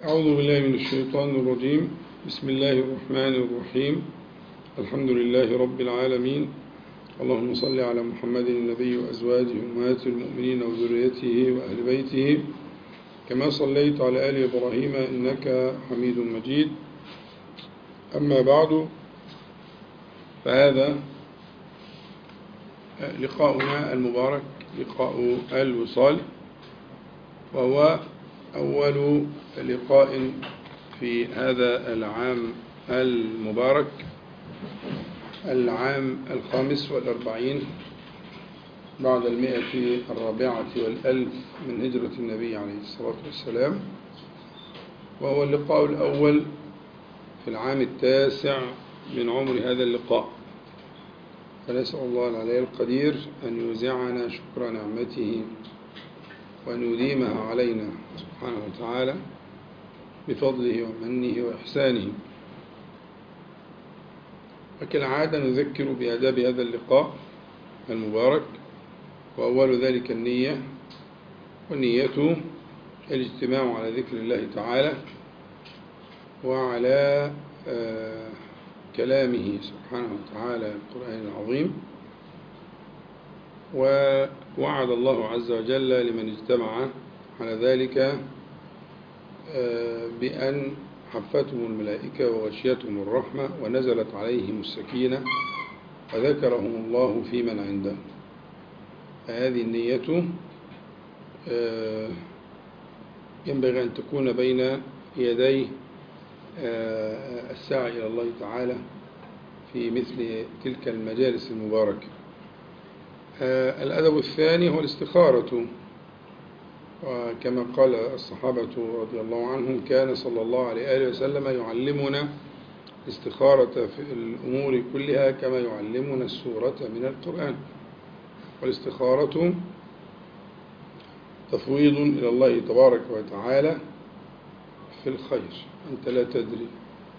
أعوذ بالله من الشيطان الرجيم بسم الله الرحمن الرحيم الحمد لله رب العالمين اللهم صل على محمد النبي وأزواجه أمهات المؤمنين وذريته وأهل بيته كما صليت على آل إبراهيم إنك حميد مجيد أما بعد فهذا لقاؤنا المبارك لقاء الوصال وهو أول لقاء في هذا العام المبارك العام الخامس والأربعين بعد المئة الرابعة والألف من هجرة النبي عليه الصلاة والسلام وهو اللقاء الأول في العام التاسع من عمر هذا اللقاء فنسأل الله العلي القدير أن يوزعنا شكر نعمته وأن يديمها علينا سبحانه وتعالى بفضله ومنه وإحسانه وكالعادة نذكر بآداب هذا اللقاء المبارك وأول ذلك النية والنية الاجتماع على ذكر الله تعالى وعلى كلامه سبحانه وتعالى القرآن العظيم ووعد الله عز وجل لمن اجتمع على ذلك بأن حفتهم الملائكة وغشيتهم الرحمة ونزلت عليهم السكينة وذكرهم الله في من عنده هذه النية ينبغي أن تكون بين يدي السعي إلى الله تعالى في مثل تلك المجالس المباركة الأدب الثاني هو الاستخارة وكما قال الصحابة رضي الله عنهم كان صلى الله عليه وسلم يعلمنا الاستخارة في الأمور كلها كما يعلمنا السورة من القرآن والاستخارة تفويض إلى الله تبارك وتعالى في الخير أنت لا تدري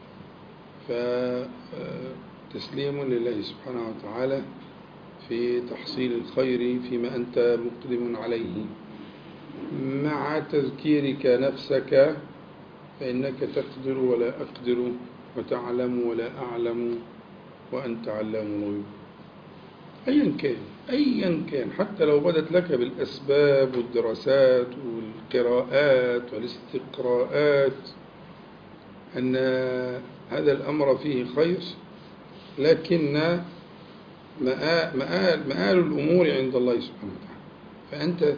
فتسليم لله سبحانه وتعالى في تحصيل الخير فيما أنت مقدم عليه مع تذكيرك نفسك فإنك تقدر ولا أقدر وتعلم ولا أعلم وأنت علام الغيوب أيا كان أيا كان حتى لو بدت لك بالأسباب والدراسات والقراءات والاستقراءات أن هذا الأمر فيه خير لكن مآل, مآل, مآل الأمور عند الله سبحانه وتعالى فأنت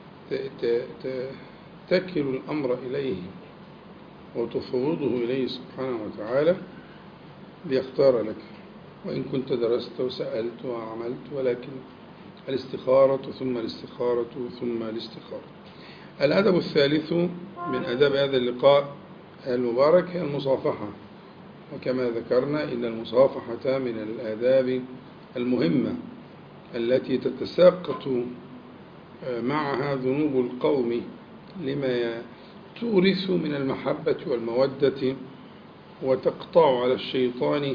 تكل الأمر إليه وتفوضه إليه سبحانه وتعالى ليختار لك وإن كنت درست وسألت وعملت ولكن الاستخارة ثم الاستخارة ثم الاستخارة الأدب الثالث من أداب هذا اللقاء المبارك هي المصافحة وكما ذكرنا إن المصافحة من الآداب المهمة التي تتساقط معها ذنوب القوم لما تورث من المحبة والمودة وتقطع على الشيطان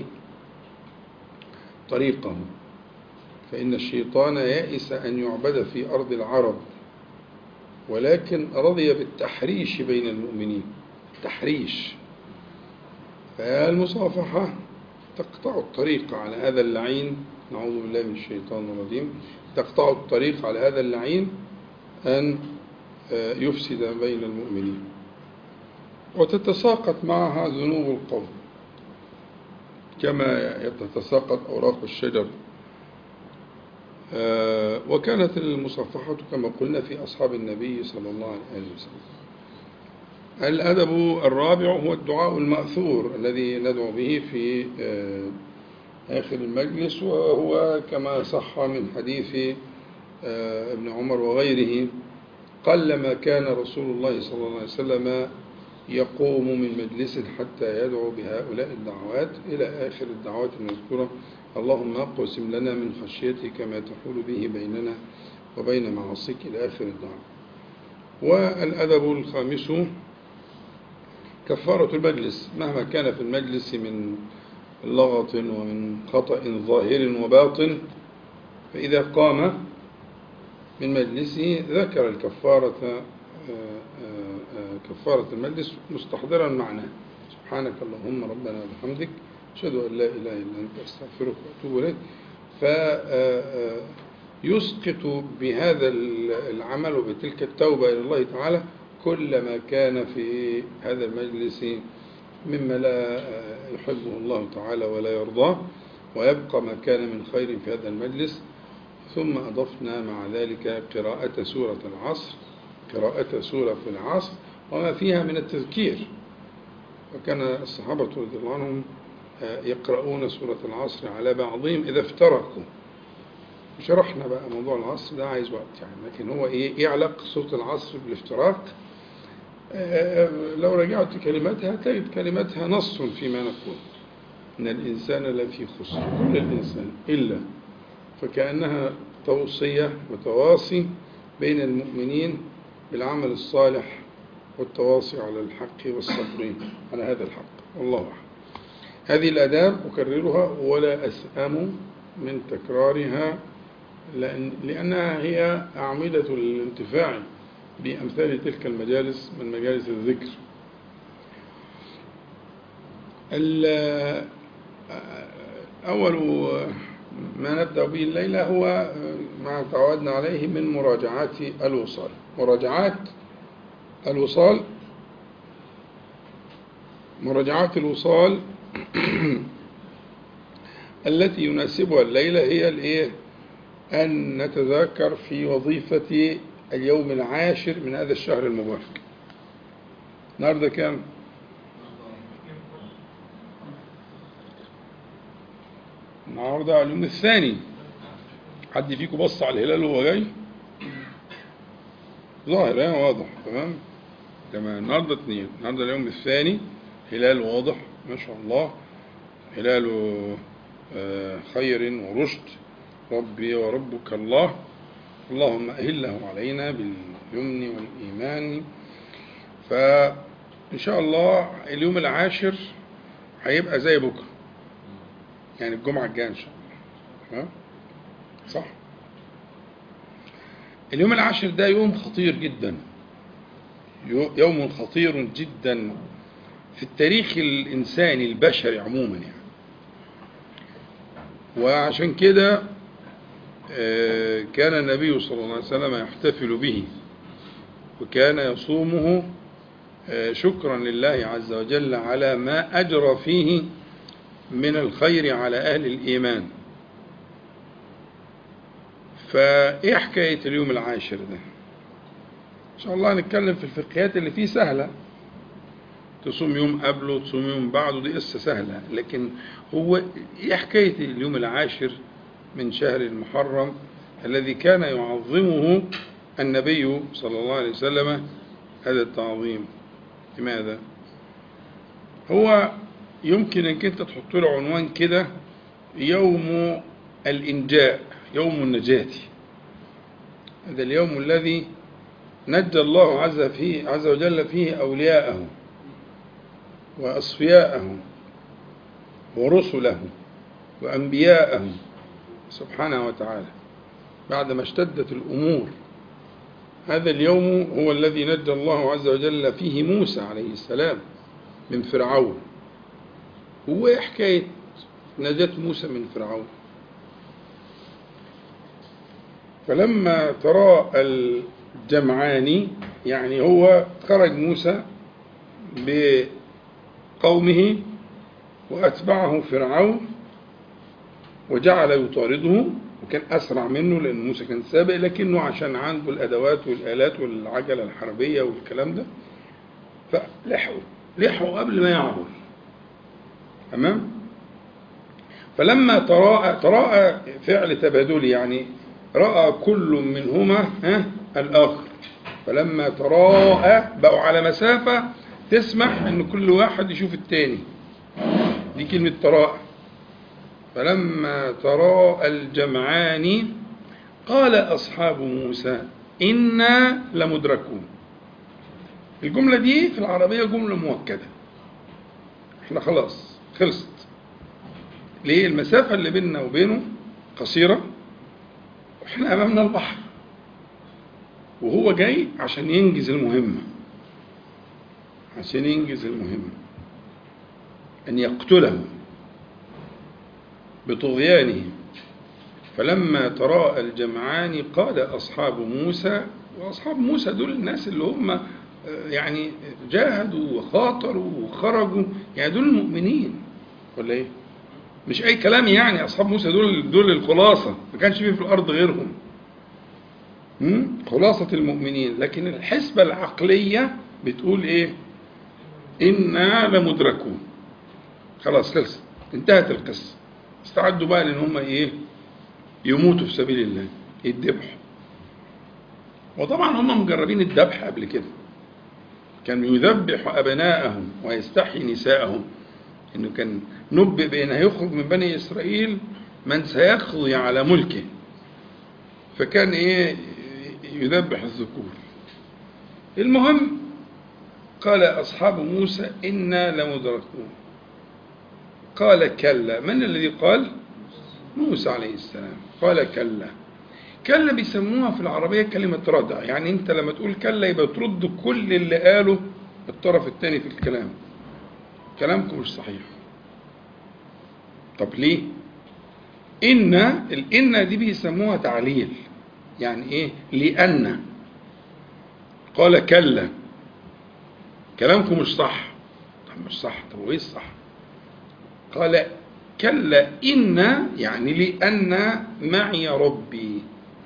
طريقه فإن الشيطان يئس أن يعبد في أرض العرب ولكن رضي بالتحريش بين المؤمنين تحريش فالمصافحة تقطع الطريق على هذا اللعين نعوذ بالله من الشيطان الرجيم تقطع الطريق على هذا اللعين أن يفسد بين المؤمنين وتتساقط معها ذنوب القوم كما تتساقط أوراق الشجر وكانت المصافحة كما قلنا في أصحاب النبي صلى الله عليه وسلم الأدب الرابع هو الدعاء المأثور الذي ندعو به في آخر المجلس وهو كما صح من حديث ابن عمر وغيره قلما كان رسول الله صلى الله عليه وسلم يقوم من مجلس حتى يدعو بهؤلاء الدعوات إلى آخر الدعوات المذكورة اللهم اقسم لنا من خشيتك ما تحول به بيننا وبين معاصيك إلى آخر الدعوة والأدب الخامس كفارة المجلس مهما كان في المجلس من لغط ومن خطأ ظاهر وباطن فإذا قام من مجلسه ذكر الكفارة كفارة المجلس مستحضرا معناه سبحانك اللهم ربنا وبحمدك أشهد أن لا إله إلا أنت أستغفرك وأتوب إليك فيسقط بهذا العمل وبتلك التوبة إلى الله تعالى كل ما كان في هذا المجلس مما لا يحبه الله تعالى ولا يرضاه ويبقى ما كان من خير في هذا المجلس ثم أضفنا مع ذلك قراءة سورة العصر قراءة سورة في العصر وما فيها من التذكير وكان الصحابة رضي الله عنهم يقرؤون سورة العصر على بعضهم إذا افترقوا شرحنا بقى موضوع العصر ده عايز وقت يعني لكن هو إيه يعلق سورة العصر بالافتراق لو رجعت كلماتها تجد كلماتها نص فيما نقول إن الإنسان لفي خسر كل الإنسان إلا فكأنها توصية وتواصي بين المؤمنين بالعمل الصالح والتواصي على الحق والصبر على هذا الحق والله أعلم هذه الأداب أكررها ولا أسأم من تكرارها لأن لأنها هي أعمدة الانتفاع بأمثال تلك المجالس من مجالس الذكر أول ما نبدأ به الليلة هو ما تعودنا عليه من مراجعات الوصال مراجعات الوصال مراجعات الوصال التي يناسبها الليلة هي الإيه؟ أن نتذكر في وظيفة اليوم العاشر من هذا الشهر المبارك النهارده كام؟ النهارده اليوم الثاني حد فيكم بص على الهلال وهو جاي؟ ظاهر ها واضح تمام؟ تمام النهارده اثنين النهارده اليوم الثاني هلال واضح ما شاء الله هلال خير ورشد ربي وربك الله اللهم أهله علينا باليمن والإيمان فإن شاء الله اليوم العاشر هيبقى زي بكرة يعني الجمعة الجاية إن شاء الله ها؟ صح اليوم العاشر ده يوم خطير جدا يوم خطير جدا في التاريخ الإنساني البشري عموما يعني وعشان كده كان النبي صلى الله عليه وسلم يحتفل به وكان يصومه شكرا لله عز وجل على ما أجرى فيه من الخير على أهل الإيمان فإيه حكاية اليوم العاشر ده إن شاء الله هنتكلم في الفقهيات اللي فيه سهلة تصوم يوم قبله تصوم يوم بعده دي قصة سهلة لكن هو إيه حكاية اليوم العاشر من شهر المحرم الذي كان يعظمه النبي صلى الله عليه وسلم هذا التعظيم لماذا؟ هو يمكن انك انت تحط له عنوان كده يوم الانجاء يوم النجاة هذا اليوم الذي نجى الله عز فيه عز وجل فيه اولياءه واصفياءه ورسله وانبياءه سبحانه وتعالى بعدما اشتدت الامور هذا اليوم هو الذي نجى الله عز وجل فيه موسى عليه السلام من فرعون هو ايه حكايه نجاة موسى من فرعون فلما ترى الجمعان يعني هو خرج موسى بقومه وأتبعه فرعون وجعل يطارده وكان أسرع منه لأن موسى كان سابق لكنه عشان عنده الأدوات والآلات والعجلة الحربية والكلام ده فلحقوا لحقوا قبل ما يعبر تمام فلما تراءى تراءى فعل تبادلي يعني رأى كل منهما ها الآخر فلما تراءى بقوا على مسافة تسمح ان كل واحد يشوف التاني دي كلمة تراءى فلما تراءى الجمعان قال أصحاب موسى إنا لمدركون الجملة دي في العربية جملة مؤكدة احنا خلاص خلصت ليه المسافة اللي بيننا وبينه قصيرة واحنا أمامنا البحر وهو جاي عشان ينجز المهمة عشان ينجز المهمة أن يقتله بطغيانه فلما تراءى الجمعان قال أصحاب موسى وأصحاب موسى دول الناس اللي هم آه، يعني جاهدوا وخاطروا وخرجوا يعني دول المؤمنين ولا ايه؟ مش أي كلام يعني أصحاب موسى دول دول الخلاصة ما كانش فيه في الأرض غيرهم مم؟ خلاصة المؤمنين لكن الحسبة العقلية بتقول إيه إنا لمدركون خلاص خلص انتهت القصة استعدوا بقى لأن هم إيه يموتوا في سبيل الله يتذبحوا وطبعا هم مجربين الذبح قبل كده كان يذبح أبناءهم ويستحيي نساءهم إنه كان نبئ بأن هيخرج من بني إسرائيل من سيقضي على ملكه فكان إيه يذبح الذكور المهم قال أصحاب موسى إنا لمدركون قال كلا من الذي قال موسى عليه السلام قال كلا كلا بيسموها في العربية كلمة ردع يعني أنت لما تقول كلا يبقى ترد كل اللي قاله الطرف الثاني في الكلام كلامكم مش صحيح طب ليه إن الإن دي بيسموها تعليل يعني إيه لأن قال كلا كلامكم مش صح طب مش صح طب وإيه الصح قال كلا إن يعني لأن معي ربي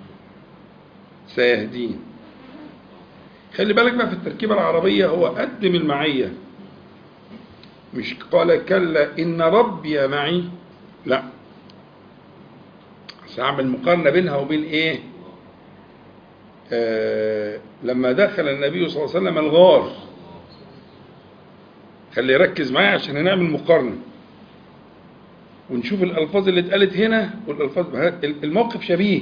سيهدين خلي بالك بقى في التركيبة العربية هو قدم المعية مش قال كلا إن ربي معي لا سأعمل مقارنة بينها وبين إيه آه لما دخل النبي صلى الله عليه وسلم الغار خلي يركز معايا عشان هنعمل مقارنة ونشوف الألفاظ اللي اتقالت هنا والألفاظ الموقف شبيه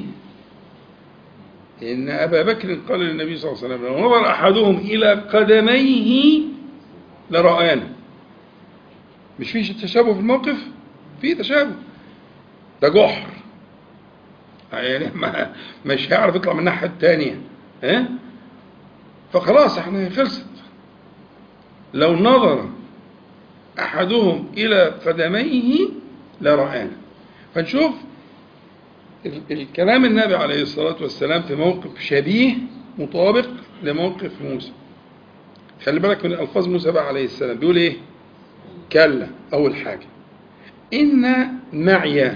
إن أبا بكر قال للنبي صلى الله عليه وسلم لو نظر أحدهم إلى قدميه لرآنا مش فيش تشابه في الموقف في تشابه ده جحر يعني ما مش هيعرف يطلع من الناحية التانية ها فخلاص احنا خلصت لو نظر أحدهم إلى قدميه لرآنا فنشوف الكلام النبي عليه الصلاة والسلام في موقف شبيه مطابق لموقف موسى خلي بالك من ألفاظ موسى بقى عليه السلام بيقول إيه كلا أول حاجة إن معي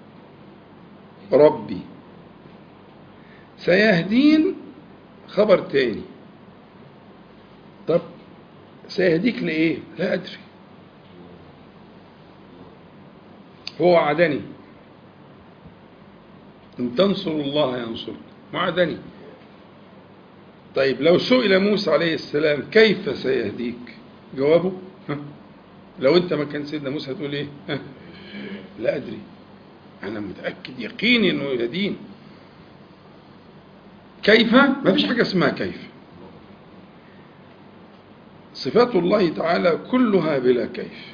ربي سيهدين خبر تاني طب سيهديك لإيه لا أدري هو وعدني إن تنصروا الله ينصركم وعدني طيب لو سئل موسى عليه السلام كيف سيهديك جوابه ها؟ لو انت مكان سيدنا موسى هتقول ايه ها؟ لا ادري انا متاكد يقيني انه يهدين كيف ما فيش حاجه اسمها كيف صفات الله تعالى كلها بلا كيف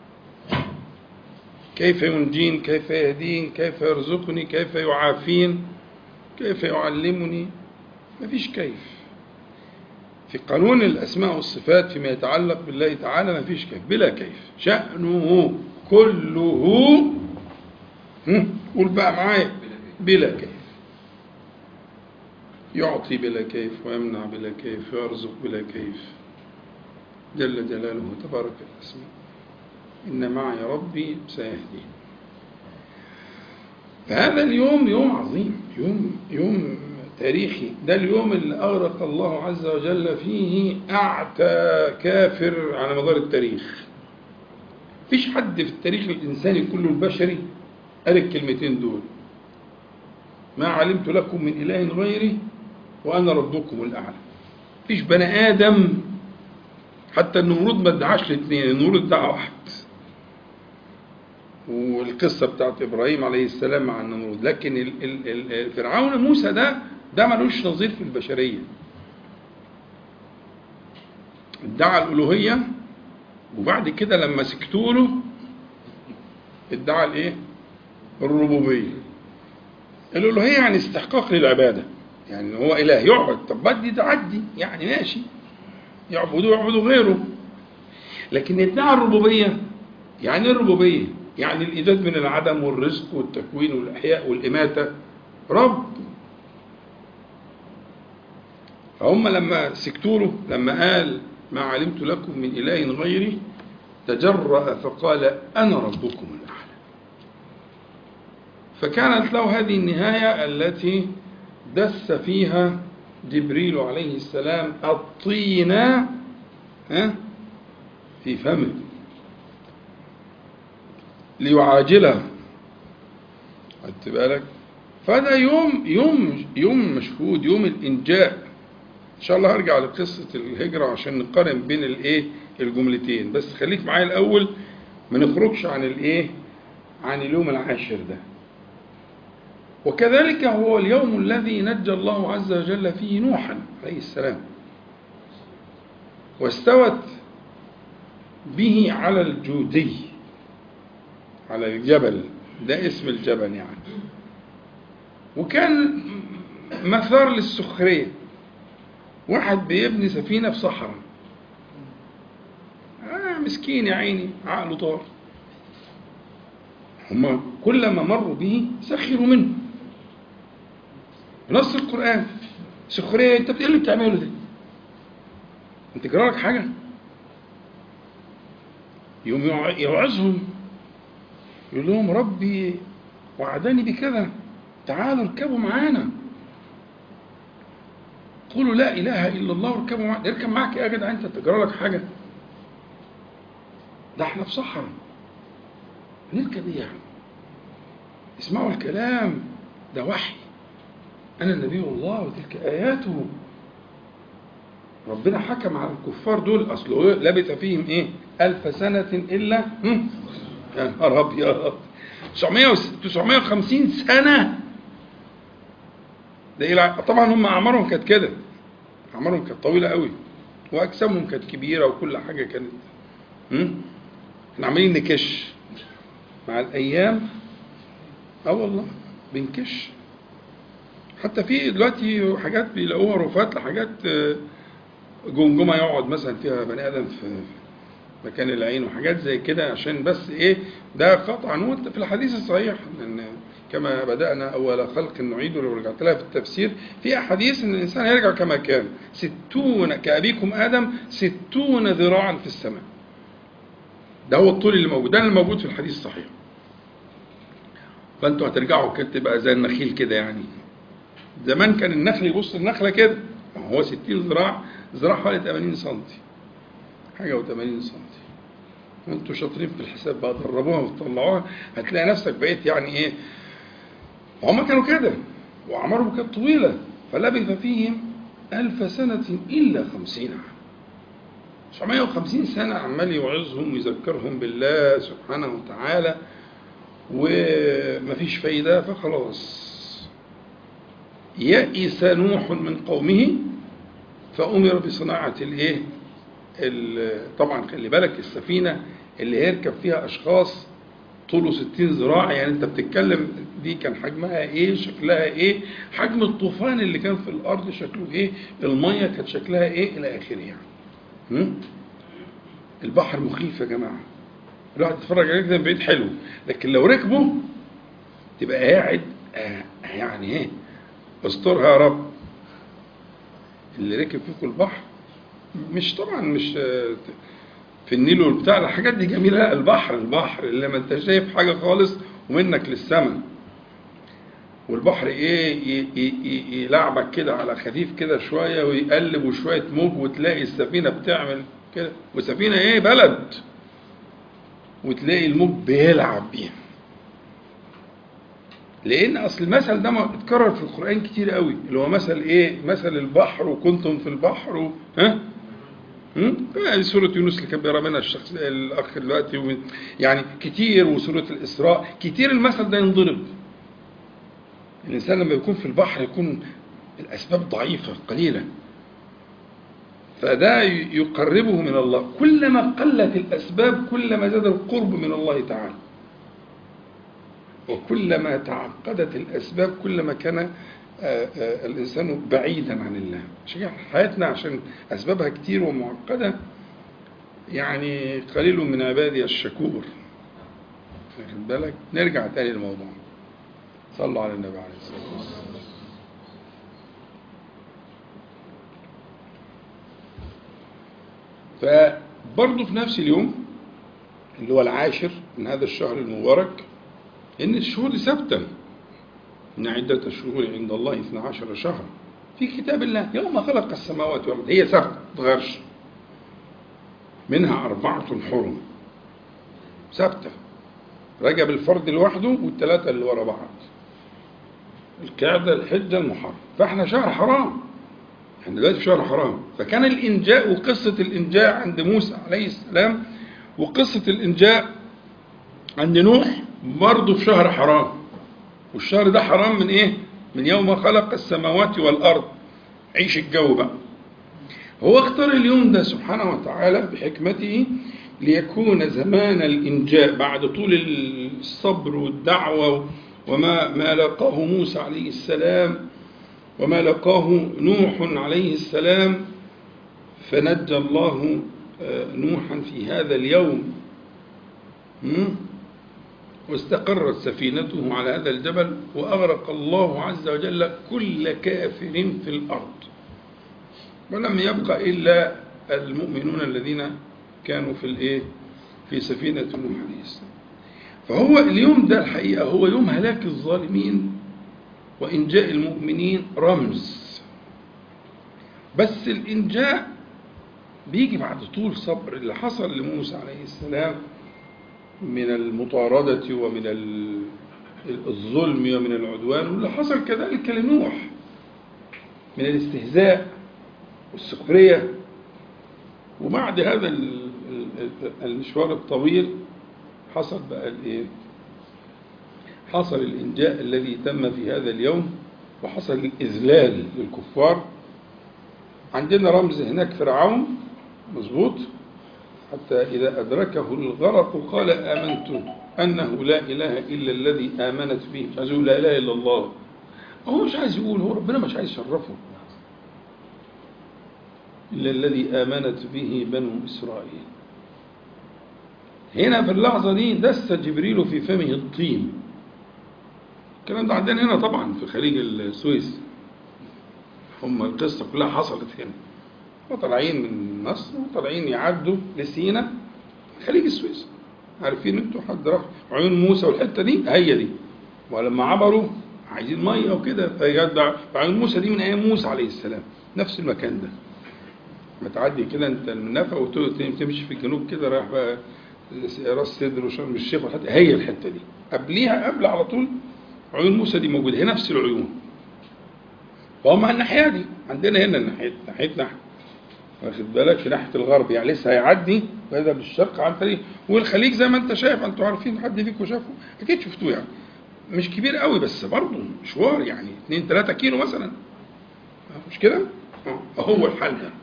كيف ينجين كيف يهدين كيف يرزقني كيف يعافين كيف يعلمني ما فيش كيف في قانون الأسماء والصفات فيما يتعلق بالله تعالى ما فيش كيف بلا كيف شأنه كله قول بقى معايا بلا كيف يعطي بلا كيف ويمنع بلا كيف ويرزق بلا كيف جل جلاله تبارك الاسماء إن معي ربي سيهدين فهذا اليوم يوم عظيم يوم يوم تاريخي ده اليوم اللي أغرق الله عز وجل فيه أعتى كافر على مدار التاريخ فيش حد في التاريخ الإنساني كله البشري قال الكلمتين دول ما علمت لكم من إله غيري وأنا ربكم الأعلى فيش بني آدم حتى النمرود ما ادعاش الاثنين النمرود ادعى واحد والقصة بتاعت إبراهيم عليه السلام مع النمرود لكن ال- ال- ال- فرعون موسى ده ده ملوش نظير في البشرية ادعى الألوهية وبعد كده لما سكتوا له ادعى الايه الربوبية الألوهية يعني استحقاق للعبادة يعني هو إله يعبد طب بدي تعدي يعني ماشي يعبدوا يعبدوا غيره لكن ادعى الربوبية يعني ايه الربوبية يعني الإيجاد من العدم والرزق والتكوين والإحياء والإماتة رب فهم لما سكتوا له لما قال ما علمت لكم من إله غيري تجرأ فقال أنا ربكم الأعلى فكانت له هذه النهاية التي دس فيها جبريل عليه السلام الطين ها في فمه ليعاجله خدت بالك فده يوم يوم يوم مشهود يوم الانجاء ان شاء الله هرجع لقصه الهجره عشان نقارن بين الايه الجملتين بس خليك معايا الاول ما نخرجش عن الايه عن اليوم العاشر ده وكذلك هو اليوم الذي نجى الله عز وجل فيه نوحا عليه السلام واستوت به على الجودي على الجبل ده اسم الجبل يعني وكان مثار للسخرية واحد بيبني سفينة في صحراء آه مسكين يا عيني عقله طار هما كلما مروا به سخروا منه نص القرآن سخرية انت ايه اللي بتعمله ده انت جرالك حاجة يوم يوعظهم يقول لهم ربي وعدني بكذا تعالوا اركبوا معانا قولوا لا اله الا الله واركبوا معانا اركب معاك ايه يا جدع انت تجرى لك حاجه ده احنا في صحراء نركب ايه يعني اسمعوا الكلام ده وحي انا نبي الله وتلك اياته ربنا حكم على الكفار دول اصل هو لبث فيهم ايه الف سنه الا هم؟ يا نهار ابيض 950 سنه ده إلى طبعا هم اعمارهم كانت كده اعمارهم كانت طويله قوي واجسامهم كانت كبيره وكل حاجه كانت احنا عمالين نكش مع الايام اه والله بنكش حتى في دلوقتي حاجات بيلاقوها رفات لحاجات جمجمه يقعد مثلا فيها بني ادم في مكان العين وحاجات زي كده عشان بس ايه ده قطعا في الحديث الصحيح ان كما بدأنا أول خلق نعيده لو رجعت لها في التفسير في أحاديث أن الإنسان يرجع كما كان ستون كأبيكم آدم ستون ذراعا في السماء ده هو الطول اللي موجود ده اللي موجود في الحديث الصحيح فأنتوا هترجعوا كده تبقى زي النخيل كده يعني زمان كان النخل يبص النخلة كده هو 60 ذراع ذراع حوالي 80 سم حاجة و80 سم وانتوا شاطرين في الحساب بقى دربوها وتطلعوها هتلاقي نفسك بقيت يعني ايه هم كانوا كده وأعمارهم كانت طويلة فلبث فيهم ألف سنة إلا خمسين عام 950 سنة عمال يوعظهم ويذكرهم بالله سبحانه وتعالى ومفيش فايدة فخلاص يئس نوح من قومه فأمر بصناعة الايه طبعا خلي بالك السفينة اللي هيركب فيها أشخاص طوله 60 ذراع يعني انت بتتكلم دي كان حجمها ايه شكلها ايه حجم الطوفان اللي كان في الارض شكله ايه الميه كانت شكلها ايه الى اخره يعني هم؟ البحر مخيف يا جماعه الواحد يتفرج عليه كده من بعيد حلو لكن لو ركبه تبقى قاعد آه يعني ايه استرها يا رب اللي ركب فيكم البحر مش طبعا مش آه في النيل والبتاع الحاجات دي جميلة البحر البحر اللي ما انت شايف حاجة خالص ومنك للسماء والبحر ايه يلعبك كده على خفيف كده شوية ويقلب وشوية موج وتلاقي السفينة بتعمل كده وسفينة ايه بلد وتلاقي الموج بيلعب بيها لان اصل المثل ده اتكرر في القرآن كتير قوي اللي هو مثل ايه مثل البحر وكنتم في البحر و... ها يعني سورة يونس اللي كان بيقرا منها الشخص الأخ دلوقتي يعني كتير وسورة الإسراء كتير المثل ده ينضرب الإنسان لما يكون في البحر يكون الأسباب ضعيفة قليلة فده يقربه من الله كلما قلت الأسباب كلما زاد القرب من الله تعالى وكلما تعقدت الأسباب كلما كان الإنسان بعيدا عن الله عشان حياتنا عشان أسبابها كتير ومعقدة يعني قليل من عبادي الشكور واخد بالك نرجع تاني للموضوع صلوا على النبي عليه الصلاة والسلام فبرضه في نفس اليوم اللي هو العاشر من هذا الشهر المبارك ان الشهور دي ثابته ان عده الشهور عند الله 12 شهرا في كتاب الله يوم خلق السماوات والارض هي ثابته ما تتغيرش منها اربعه حرم ثابته رجب الفرد لوحده والثلاثه اللي ورا بعض القعده الحجه المحرم فاحنا شهر حرام احنا دلوقتي في شهر حرام فكان الانجاء وقصه الانجاء عند موسى عليه السلام وقصه الانجاء عند نوح برضه في شهر حرام والشهر ده حرام من ايه من يوم خلق السماوات والارض عيش الجو بقى هو اختار اليوم ده سبحانه وتعالى بحكمته ليكون زمان الإنجاء بعد طول الصبر والدعوة وما ما لقاه موسى عليه السلام وما لقاه نوح عليه السلام فنجى الله نوحا في هذا اليوم واستقرت سفينته على هذا الجبل وأغرق الله عز وجل كل كافر في الأرض ولم يبق إلا المؤمنون الذين كانوا في الايه في سفينة نوح عليه السلام فهو اليوم ده الحقيقة هو يوم هلاك الظالمين وإنجاء المؤمنين رمز بس الإنجاء بيجي بعد طول صبر اللي حصل لموسى عليه السلام من المطاردة ومن الظلم ومن العدوان واللي حصل كذلك لنوح من الاستهزاء والسخرية وبعد هذا المشوار الطويل حصل بقى الايه حصل الانجاء الذي تم في هذا اليوم وحصل الاذلال للكفار عندنا رمز هناك فرعون مظبوط حتى اذا ادركه الغرق قال امنت انه لا اله الا الذي امنت به مش عايز يقول لا اله الا الله هو مش عايز يقول هو ربنا مش عايز يشرفه إلا الذي آمنت به بنو إسرائيل هنا في اللحظة دي دس جبريل في فمه الطين الكلام ده عندنا هنا طبعا في خليج السويس هم القصة كلها حصلت هنا وطالعين من مصر وطالعين يعدوا لسينا خليج السويس عارفين انتوا حد راح عيون موسى والحتة دي هي دي ولما عبروا عايزين ميه وكده فيجدع عيون موسى دي من ايام موسى عليه السلام نفس المكان ده بتعدي كده انت المنافة وتمشي في الجنوب كده رايح بقى راس سدر وشرم الشيخ والحته هي الحته دي قبليها قبل على طول عيون موسى دي موجوده هي نفس العيون وهم على الناحيه دي عندنا هنا ناحيه ناحيتنا واخد بالك في ناحيه الغرب يعني لسه هيعدي ويذهب للشرق عن طريق والخليج زي ما انت شايف انتوا عارفين حد فيكم شافه اكيد شفتوه يعني مش كبير قوي بس برضه مشوار يعني 2 3 كيلو مثلا مش كده؟ هو الحال ده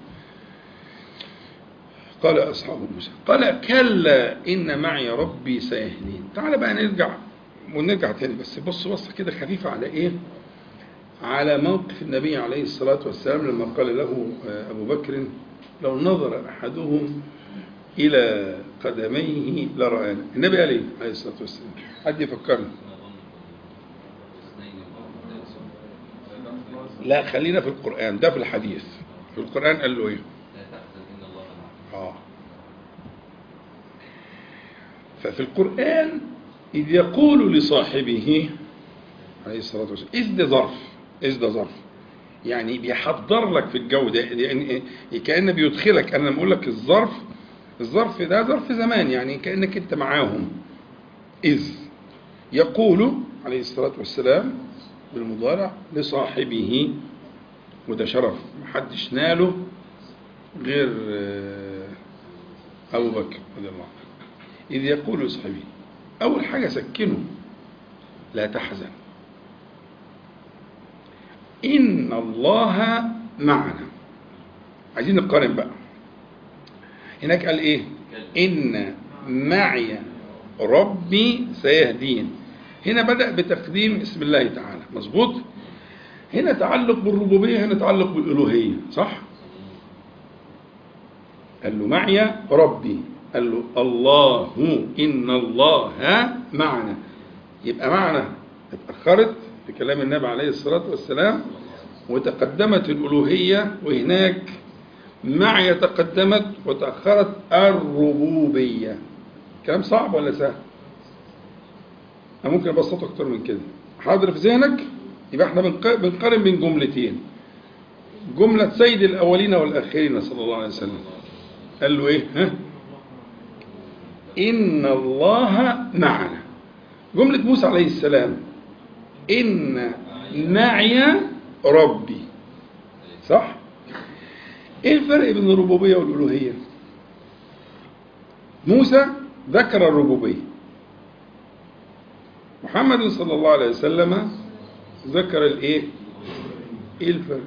قال أصحاب موسى قال كلا إن معي ربي سيهدين تعال بقى نرجع ونرجع تاني بس بص بصة كده خفيفة على إيه على موقف النبي عليه الصلاة والسلام لما قال له أبو بكر لو نظر أحدهم إلى قدميه لرآنا النبي قال إيه عليه الصلاة والسلام حد يفكرنا لا خلينا في القرآن ده في الحديث في القرآن قال له إيه آه. ففي القرآن إذ يقول لصاحبه عليه الصلاة والسلام إذ ده ظرف إذ ده ظرف يعني بيحضر لك في الجو ده يعني كأنه بيدخلك أنا لما أقول لك الظرف الظرف ده ظرف زمان يعني كأنك أنت معاهم إذ يقول عليه الصلاة والسلام بالمضارع لصاحبه وده شرف محدش ناله غير أبو بكر رضي الله عنه إذ يقول لصاحبه أول حاجة سكنه لا تحزن إن الله معنا عايزين نقارن بقى هناك قال إيه إن معي ربي سيهدين هنا بدأ بتقديم اسم الله تعالى مظبوط هنا تعلق بالربوبية هنا تعلق بالألوهية صح قال له معي ربي قال له الله إن الله معنا يبقى معنا اتأخرت في كلام النبي عليه الصلاة والسلام وتقدمت الألوهية وهناك معي تقدمت وتأخرت الربوبية كلام صعب ولا سهل؟ أنا ممكن أبسطه أكتر من كده حاضر في ذهنك يبقى احنا بنقارن بين جملتين جملة سيد الأولين والآخرين صلى الله عليه وسلم قال له إيه ها؟ إن الله معنا جملة موسى عليه السلام إن معي ربي صح ايه الفرق بين الربوبية والألوهية موسى ذكر الربوبية محمد صلى الله عليه وسلم ذكر الايه ايه الفرق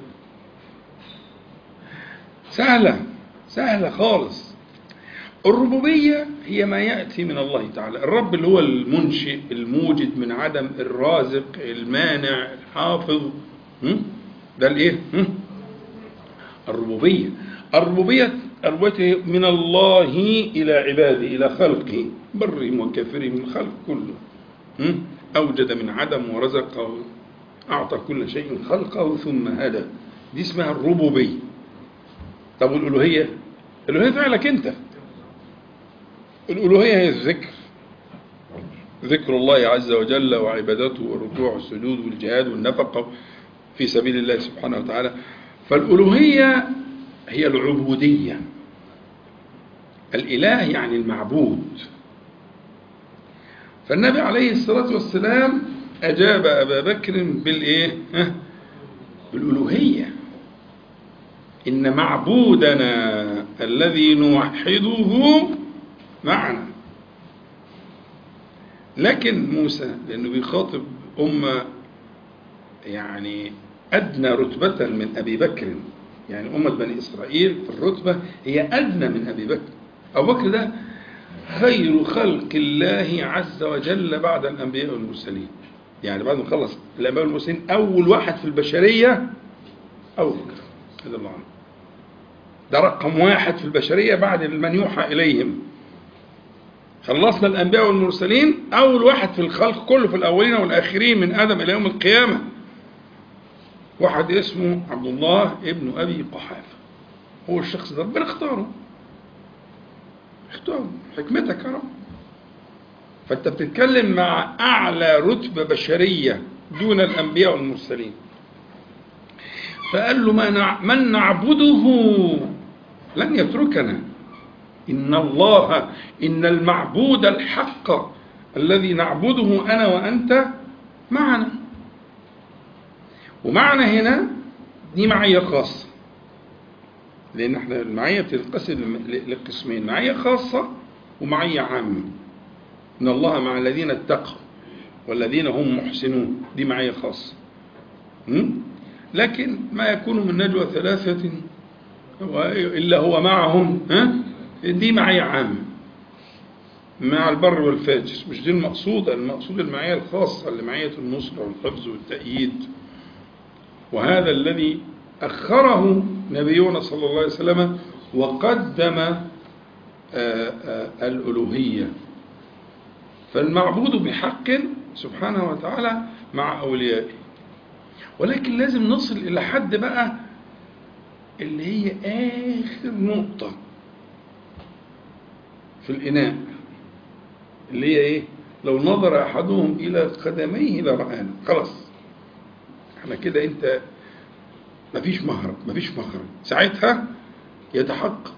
سهلة سهلة خالص الربوبية هي ما يأتي من الله تعالى الرب اللي هو المنشئ الموجد من عدم الرازق المانع الحافظ ده الايه الربوبية الربوبية الربوبية من الله إلى عباده إلى خلقه برهم وكافرهم الخلق كله أوجد من عدم ورزق أعطى كل شيء خلقه ثم هدى دي اسمها الربوبية طب والألوهية الألوهية فعلك أنت الألوهية هي الذكر ذكر الله عز وجل وعبادته والركوع والسجود والجهاد والنفقة في سبيل الله سبحانه وتعالى فالألوهية هي العبودية الإله يعني المعبود فالنبي عليه الصلاة والسلام أجاب أبا بكر بالإيه؟ بالألوهية إن معبودنا الذي نوحده معنا لكن موسى لأنه بيخاطب أمة يعني أدنى رتبة من أبي بكر يعني أمة بني إسرائيل في الرتبة هي أدنى من أبي بكر أبو بكر ده خير خلق الله عز وجل بعد الأنبياء والمرسلين يعني بعد ما خلص الأنبياء والمرسلين أول واحد في البشرية أبو بكر رضي الله عنه ده رقم واحد في البشرية بعد من يوحى إليهم خلصنا الأنبياء والمرسلين أول واحد في الخلق كله في الأولين والآخرين من آدم إلى يوم القيامة واحد اسمه عبد الله ابن أبي قحافة هو الشخص ده ربنا اختاره اختاره حكمتك يا رب فأنت بتتكلم مع أعلى رتبة بشرية دون الأنبياء والمرسلين فقال له ما من نعبده لن يتركنا إن الله إن المعبود الحق الذي نعبده أنا وأنت معنا ومعنى هنا دي معية خاصة لأن احنا المعية بتنقسم لقسمين معية خاصة ومعية عامة إن الله مع الذين اتقوا والذين هم محسنون دي معية خاصة لكن ما يكون من نجوى ثلاثة إلا هو معهم ها دي معية عامة مع البر والفاجر مش دي المقصودة المقصود المعية الخاصة اللي معية النصرة والحفظ والتأييد وهذا الذي أخره نبينا صلى الله عليه وسلم وقدم آآ آآ الألوهية فالمعبود بحق سبحانه وتعالى مع أوليائه ولكن لازم نصل إلى حد بقى اللي هي آخر نقطة في الإناء اللي هي إيه لو نظر أحدهم إلى قدميه لرآنا خلاص احنا كده أنت مفيش مهرب مفيش مخرج ساعتها يتحقق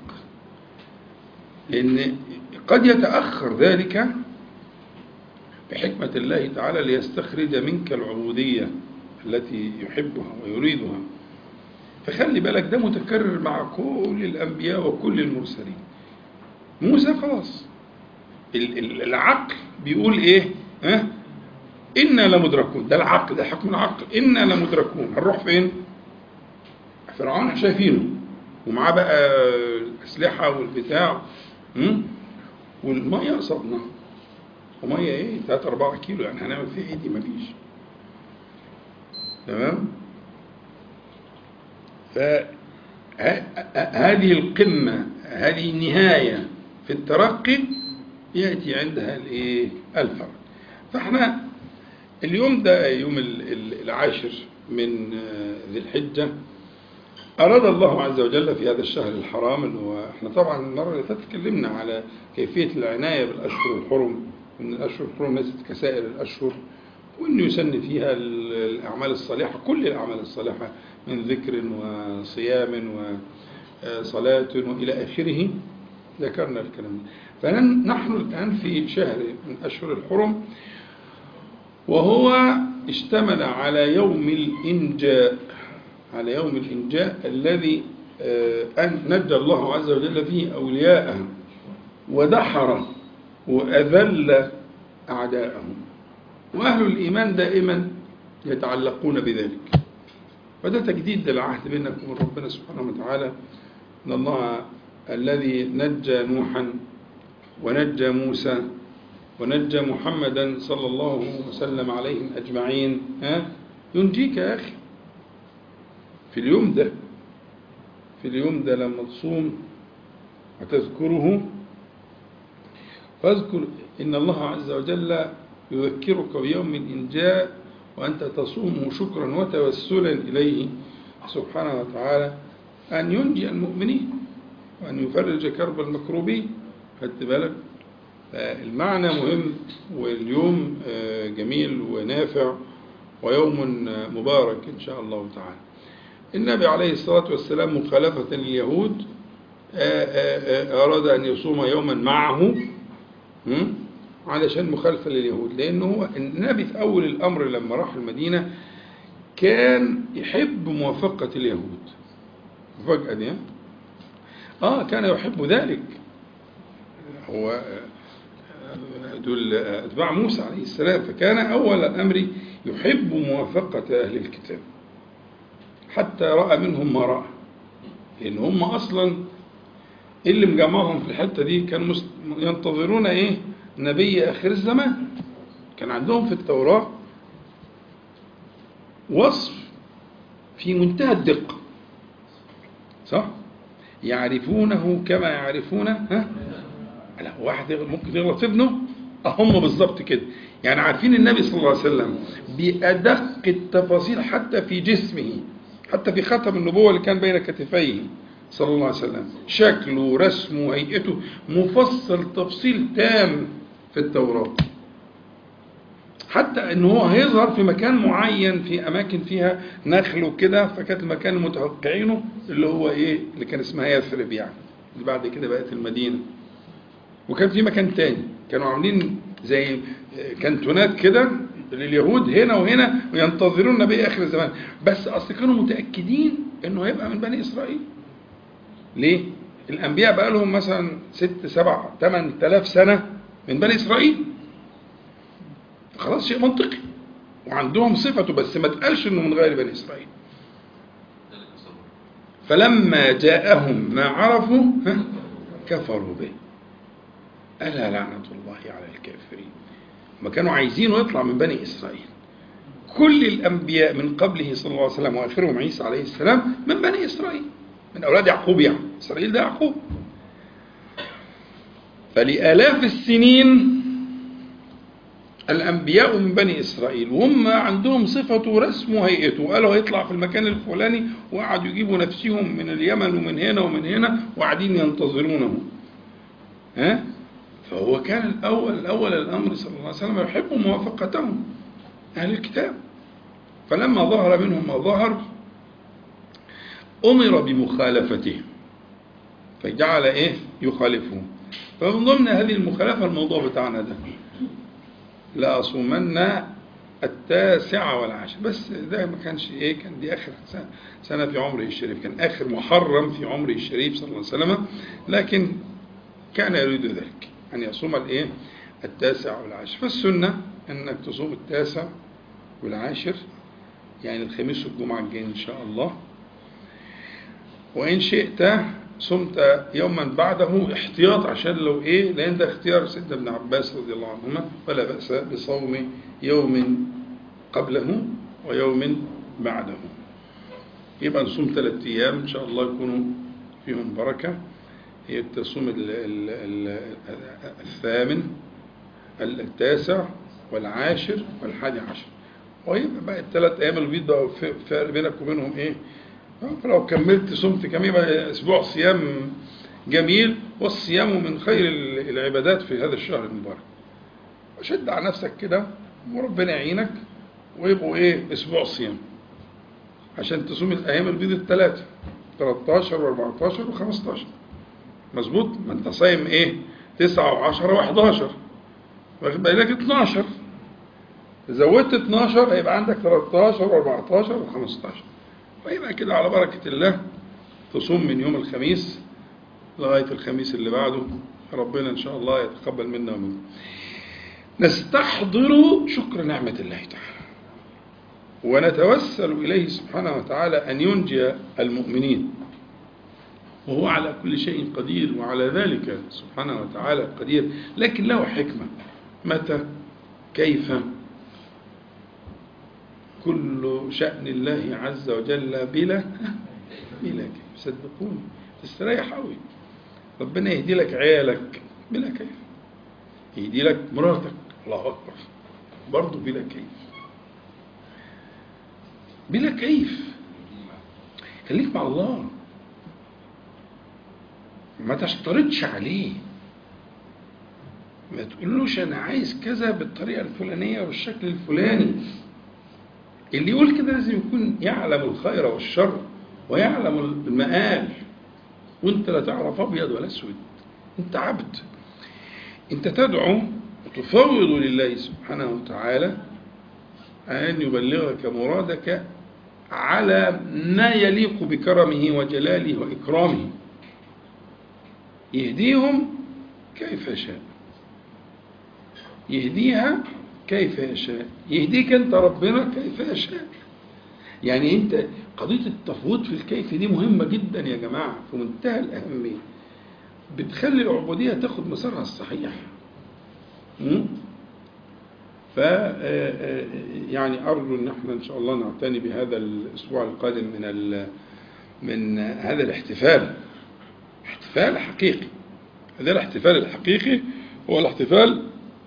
لأن قد يتأخر ذلك بحكمة الله تعالى ليستخرج منك العبودية التي يحبها ويريدها فخلي بالك ده متكرر مع كل الأنبياء وكل المرسلين موسى خلاص العقل بيقول ايه ها إنا لمدركون ده العقل ده حكم العقل إنا لمدركون هنروح فين فرعون احنا شايفينه ومعاه بقى الأسلحة والبتاع والمية قصدنا ومية ايه 3 4 كيلو يعني هنعمل فيها ايه دي مفيش تمام فهذه القمة هذه النهاية في الترقي يأتي عندها الإيه؟ الفرق فاحنا اليوم ده يوم ال- ال- العاشر من آه، ذي الحجة أراد الله عز وجل في هذا الشهر الحرام اللي هو احنا طبعا المرة اللي فاتت اتكلمنا على كيفية العناية بالأشهر الحرم وأن الأشهر الحرم ليست كسائر الأشهر وأن يسن فيها ال- الأعمال الصالحة كل الأعمال الصالحة من ذكر وصيام وصلاة وإلى آخره ذكرنا الكلام ده فنحن الآن في شهر من أشهر الحرم وهو اشتمل على يوم الإنجاء على يوم الإنجاء الذي آه، أن نجى الله عز وجل فيه أولياءه ودحر وأذل أعداءه وأهل الإيمان دائما يتعلقون بذلك فده تجديد للعهد بينك وبين ربنا سبحانه وتعالى أن الله الذي نجى نوحا ونجى موسى ونجى محمدا صلى الله وسلم عليهم أجمعين ها ينجيك يا أخي في اليوم ده في اليوم ده لما تصوم وتذكره فاذكر إن الله عز وجل يذكرك بيوم الإنجاء وأنت تصوم شكرا وتوسلا إليه سبحانه وتعالى أن ينجي المؤمنين وأن يفرج كرب المكروبين خدت بالك المعنى مهم واليوم آه، جميل ونافع ويوم آه، مبارك إن شاء الله تعالى النبي عليه الصلاة والسلام مخالفة لليهود آه، آه، آه، أراد أن يصوم يوما معه م? علشان مخالفة لليهود لأنه هو النبي في أول الأمر لما راح المدينة كان يحب موافقة اليهود مفاجأة دي ها؟ آه كان يحب ذلك هو آه، دول أتباع موسى عليه السلام فكان أول الأمر يحب موافقة أهل الكتاب حتى رأى منهم ما رأى لأن هم أصلا اللي مجمعهم في الحتة دي كانوا مست- ينتظرون إيه نبي آخر الزمان كان عندهم في التوراة وصف في منتهى الدقة صح يعرفونه كما يعرفون ها لا واحد يغ- ممكن يغلط في ابنه آه، هم بالظبط كده يعني عارفين النبي صلى الله عليه وسلم بأدق التفاصيل حتى في جسمه حتى في ختم النبوة اللي كان بين كتفيه صلى الله عليه وسلم شكله رسمه هيئته مفصل تفصيل تام في التوراة حتى ان هو هيظهر في مكان معين في اماكن فيها نخل وكده فكانت المكان اللي متوقعينه اللي هو ايه اللي كان اسمها يثرب يعني اللي بعد كده بقت المدينه وكان في مكان تاني كانوا عاملين زي كانتونات كده لليهود هنا وهنا وينتظرون النبي اخر الزمان بس اصل كانوا متاكدين انه هيبقى من بني اسرائيل ليه الانبياء بقى لهم مثلا ست سبع ثمان آلاف سنه من بني اسرائيل خلاص شيء منطقي وعندهم صفته بس ما تقالش انه من غير بني اسرائيل فلما جاءهم ما عرفوا ها، كفروا به ألا لعنة الله على الكافرين ما كانوا عايزينه يطلع من بني إسرائيل كل الأنبياء من قبله صلى الله عليه وسلم وآخرهم عيسى عليه السلام من بني إسرائيل من أولاد يعقوب يعني إسرائيل ده يعقوب فلآلاف السنين الأنبياء من بني إسرائيل وهم عندهم صفته ورسمه وهيئته وقالوا هيطلع في المكان الفلاني وقعدوا يجيبوا نفسهم من اليمن ومن هنا ومن هنا وقاعدين ينتظرونه ها فهو كان الأول الأول الأمر صلى الله عليه وسلم يحب موافقتهم أهل الكتاب فلما ظهر منهم ما ظهر أمر بمخالفته فجعل إيه يخالفهم فمن ضمن هذه المخالفة الموضوع بتاعنا ده لأصومن التاسع والعاشر بس ده ما كانش ايه كان دي اخر سنة, سنة في عمره الشريف كان اخر محرم في عمره الشريف صلى الله عليه وسلم لكن كان يريد ذلك أن يصوم الايه التاسع والعاشر فالسنة أنك تصوم التاسع والعاشر يعني الخميس والجمعة الجايين إن شاء الله وإن شئت صمت يوما بعده احتياط عشان لو ايه لان ده اختيار سيدنا ابن عباس رضي الله عنهما فلا بأس بصوم يوم قبله ويوم بعده يبقى نصوم ثلاثة أيام إن شاء الله يكونوا فيهم بركة هي تصوم ال- ال- ال- الثامن التاسع والعاشر والحادي عشر ويبقى بقى الثلاث ايام البيض بقى في- فرق بينك وبينهم ايه؟ آه، فلو كملت صمت كم يبقى اسبوع صيام جميل والصيام من خير ال- العبادات في هذا الشهر المبارك. شد على نفسك كده وربنا يعينك ويبقوا ايه؟ اسبوع صيام. عشان تصوم الايام البيض الثلاثه 13 و14 و15 مظبوط؟ ما انت صايم ايه؟ 9 و10 و11 واخد بالك 12 زودت 12 هيبقى عندك 13 و14 و15 فيبقى كده على بركة الله تصوم من يوم الخميس لغاية الخميس اللي بعده ربنا إن شاء الله يتقبل منا ومنكم نستحضر شكر نعمة الله تعالى ونتوسل إليه سبحانه وتعالى أن ينجي المؤمنين وهو على كل شيء قدير وعلى ذلك سبحانه وتعالى قدير لكن له حكمة متى كيف كل شأن الله عز وجل بلا بلا كيف صدقوني تستريح قوي ربنا يهدي لك عيالك بلا كيف يهدي لك مراتك الله أكبر برضه بلا كيف بلا كيف خليك مع الله ما تشترطش عليه ما تقولوش انا عايز كذا بالطريقه الفلانيه والشكل الفلاني اللي يقول كده لازم يكون يعلم الخير والشر ويعلم المآل وانت لا تعرف ابيض ولا اسود انت عبد انت تدعو وتفوض لله سبحانه وتعالى ان يبلغك مرادك على ما يليق بكرمه وجلاله واكرامه يهديهم كيف يشاء يهديها كيف يشاء يهديك انت ربنا كيف يشاء يعني انت قضية التفويض في الكيف دي مهمة جدا يا جماعة في منتهى الأهمية بتخلي العبودية تاخد مسارها الصحيح م? ف يعني أرجو إن احنا إن شاء الله نعتني بهذا الأسبوع القادم من ال من هذا الاحتفال احتفال حقيقي هذا الاحتفال الحقيقي هو الاحتفال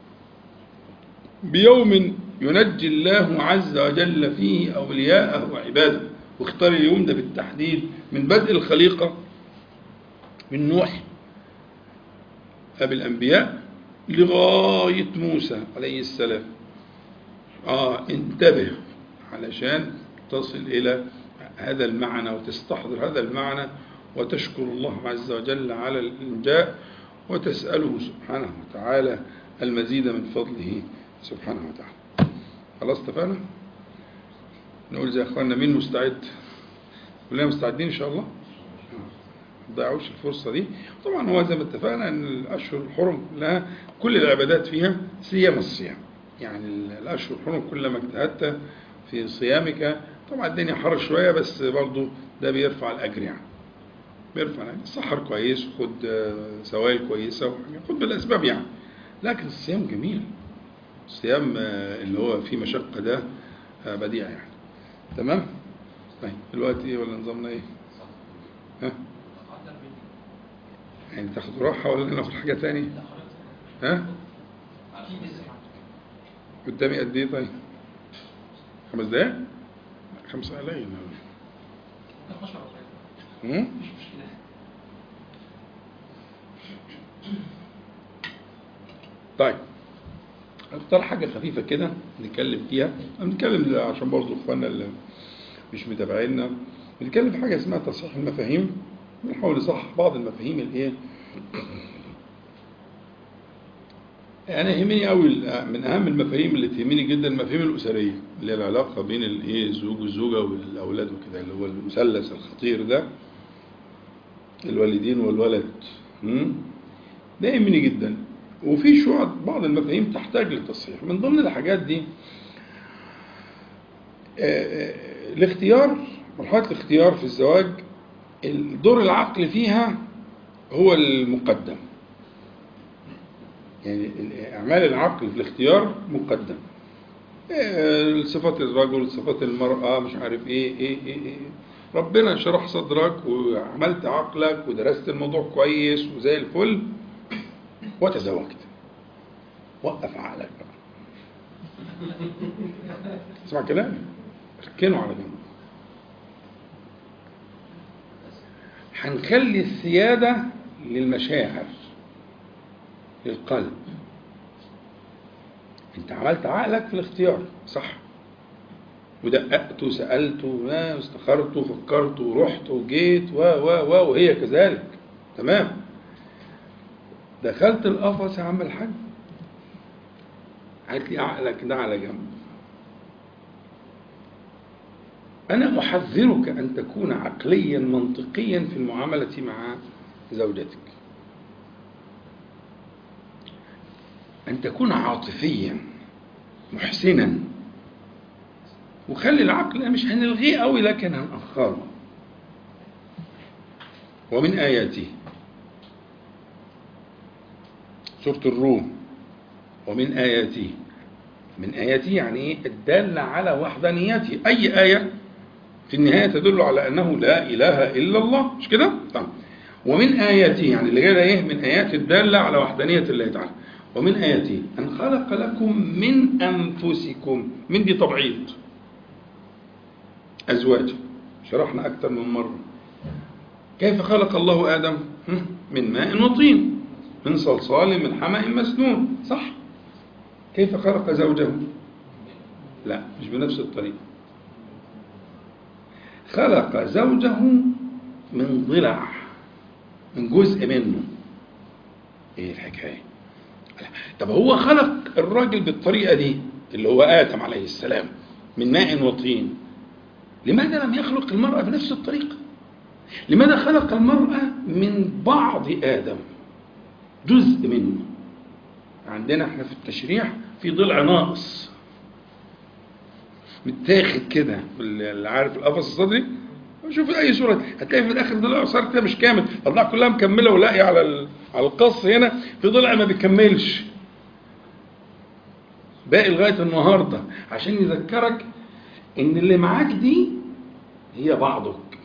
بيوم ينجي الله عز وجل فيه أولياءه وعباده واختار اليوم ده بالتحديد من بدء الخليقة من نوح أبي الأنبياء لغاية موسى عليه السلام آه انتبه علشان تصل إلى هذا المعنى وتستحضر هذا المعنى وتشكر الله عز وجل على الإنجاء وتسأله سبحانه وتعالى المزيد من فضله سبحانه وتعالى خلاص اتفقنا نقول زي اخواننا مين مستعد كلنا مستعدين ان شاء الله ما تضيعوش الفرصة دي طبعا هو زي ما اتفقنا ان الاشهر الحرم كلها كل العبادات فيها سيما الصيام يعني الاشهر الحرم كلما اجتهدت في صيامك طبعا الدنيا حر شوية بس برضو ده بيرفع الاجر يعني بيرفع الاجر سحر كويس وخد سوائل كويسة خد بالاسباب يعني لكن الصيام جميل الصيام اللي هو فيه مشقة ده بديع يعني تمام طيب دلوقتي ايه ولا نظامنا ايه ها يعني تاخد راحة ولا ناخد حاجة تاني ها قدامي قد ايه طيب خمس دقايق خمسة قليل طيب اختار حاجة خفيفة كده نتكلم فيها نتكلم عشان برضو اخواننا اللي مش متابعينا بنتكلم في حاجة اسمها تصحيح المفاهيم بنحاول نصحح بعض المفاهيم الايه انا يهمني قوي من اهم المفاهيم اللي تهمني جدا المفاهيم الاسريه اللي هي العلاقه بين الايه الزوج والزوجه والاولاد وكده اللي هو المثلث الخطير ده الوالدين والولد ده يهمني جدا وفي شو بعض المفاهيم تحتاج للتصحيح من ضمن الحاجات دي الاختيار مرحلة الاختيار في الزواج الدور العقل فيها هو المقدم يعني أعمال العقل في الاختيار مقدم صفات الرجل صفات المرأة مش عارف ايه ايه ايه, إيه ربنا شرح صدرك وعملت عقلك ودرست الموضوع كويس وزي الفل وتزوجت وقف عقلك بقى اسمع كلامي ركنوا على جنب هنخلي السيادة للمشاعر للقلب انت عملت عقلك في الاختيار صح ودققت وسألت واستخرت وفكرت ورحت وجيت و و و وهي كذلك تمام دخلت القفص يا عم الحاج قالت لي عقلك ده على جنب أنا أحذرك أن تكون عقليا منطقيا في المعاملة مع زوجتك أن تكون عاطفيا محسنا وخلي العقل مش هنلغيه قوي لكن هنأخره ومن آياته سورة الروم ومن آياته من آياته يعني إيه؟ الدالة على وحدانيته أي آية في النهاية تدل على أنه لا إله إلا الله مش كده؟ طيب ومن آياته يعني اللي جاي إيه من آيات الدالة على وحدانية الله تعالى ومن آياته أن خلق لكم من أنفسكم من دي تبعيض أزواج شرحنا أكثر من مرة كيف خلق الله آدم من ماء وطين من صلصال من حمأ مسنون صح كيف خلق زوجه لا مش بنفس الطريقة خلق زوجه من ضلع من جزء منه ايه الحكايه طب هو خلق الراجل بالطريقه دي اللي هو ادم عليه السلام من ماء وطين لماذا لم يخلق المراه بنفس الطريقه لماذا خلق المراه من بعض ادم جزء منه عندنا احنا في التشريح في ضلع ناقص متاخد كده اللي عارف القفص الصدري شوف اي صوره هتلاقي في الاخر ضلع صار كده مش كامل الاضلاع كلها مكمله ولاقي على على القص هنا في ضلع ما بيكملش باقي لغايه النهارده عشان يذكرك ان اللي معاك دي هي بعضك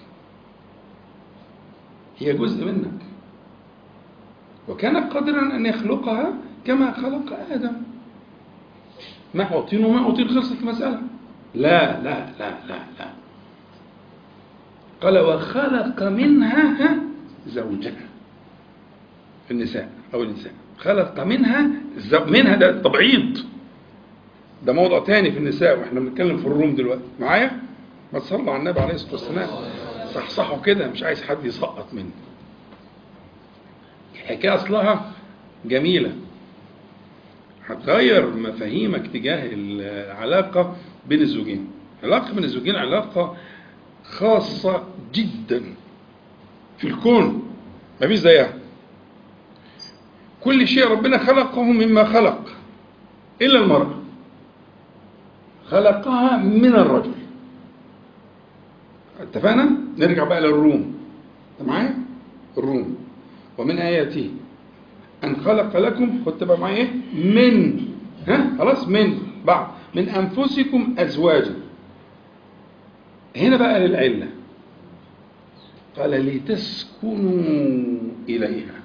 هي جزء منك وكان قادرا ان يخلقها كما خلق ادم ما طين وما طين خلصت المساله لا لا لا لا لا قال وخلق منها زوجها النساء أو النساء خلق منها زو... منها ده تبعيض ده موضوع تاني في النساء واحنا بنتكلم في الروم دلوقتي معايا ما تصلوا على النبي عليه الصلاه والسلام صحصحوا كده مش عايز حد يسقط مني الحكايه اصلها جميله هتغير مفاهيمك تجاه العلاقه بين الزوجين العلاقه بين الزوجين علاقه خاصة جدا في الكون ما فيش زيها كل شيء ربنا خلقه مما خلق إلا المرأة خلقها من الرجل اتفقنا؟ نرجع بقى للروم انت معايا؟ الروم ومن آياته أن خلق لكم خدت بقى معايا من ها خلاص من بعض من أنفسكم أزواجا هنا بقى للعلة قال لتسكنوا إليها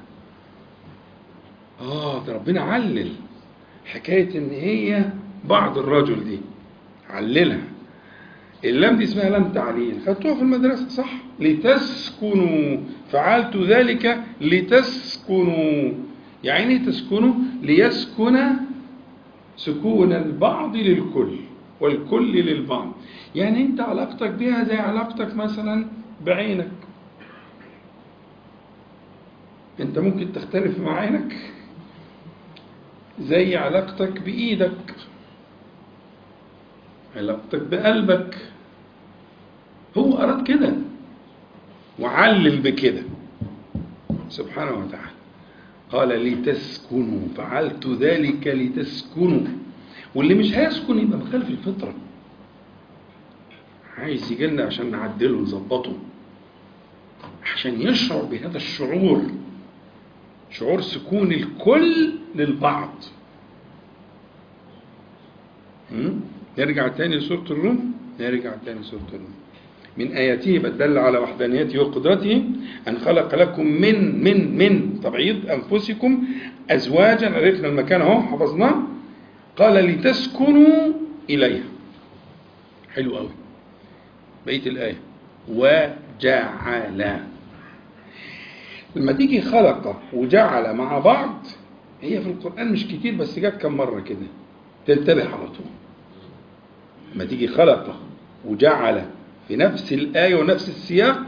آه ده ربنا علل حكاية إن هي بعض الرجل دي عللها اللام دي اسمها لام تعليل خدتوها في المدرسة صح لتسكنوا فعلت ذلك لتسكنوا يعني ايه تسكنوا ليسكن سكون البعض للكل والكل للبعض يعني انت علاقتك بها زي علاقتك مثلا بعينك انت ممكن تختلف مع عينك زي علاقتك بايدك علاقتك بقلبك هو اراد كده وعلل بكده سبحانه وتعالى قال لتسكنوا فعلت ذلك لتسكنوا واللي مش هيسكن يبقى مخالف الفطرة عايز يجي لنا عشان نعدله ونظبطه عشان يشعر بهذا الشعور شعور سكون الكل للبعض م? نرجع تاني لسورة الروم نرجع تاني لسورة الروم من آياته بل دل على وحدانيته وقدرته أن خلق لكم من من من تبعيض أنفسكم أزواجا عرفنا المكان أهو حفظناه قال لتسكنوا إليها حلو قوي بقية الآية وجعل لما تيجي خلق وجعل مع بعض هي في القرآن مش كتير بس جت كم مرة كده تنتبه على طول لما تيجي خلق وجعل في نفس الآية ونفس السياق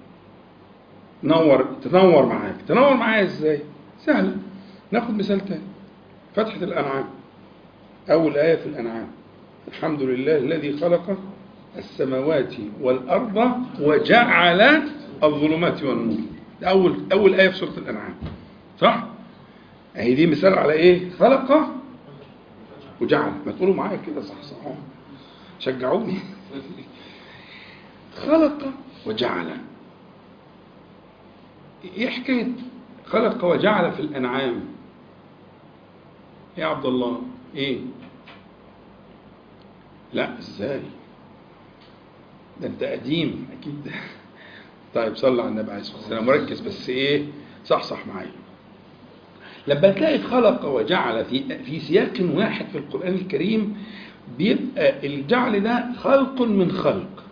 نور تنور معاك تنور معايا ازاي سهلة ناخد مثال تاني فتحة الأنعام أول آية في الأنعام الحمد لله الذي خلق السماوات والأرض وجعل الظلمات والنور ده أول أول آية في سورة الأنعام صح؟ أهي دي مثال على إيه؟ خلق وجعل ما تقولوا معايا كده صح صح شجعوني خلق وجعل ايه حكايه خلق وجعل في الانعام يا عبد الله ايه لا ازاي ده انت قديم اكيد طيب صلى على النبي عليه الصلاه والسلام مركز بس ايه صح صح معايا لما تلاقي خلق وجعل في في سياق واحد في القران الكريم بيبقى الجعل ده خلق من خلق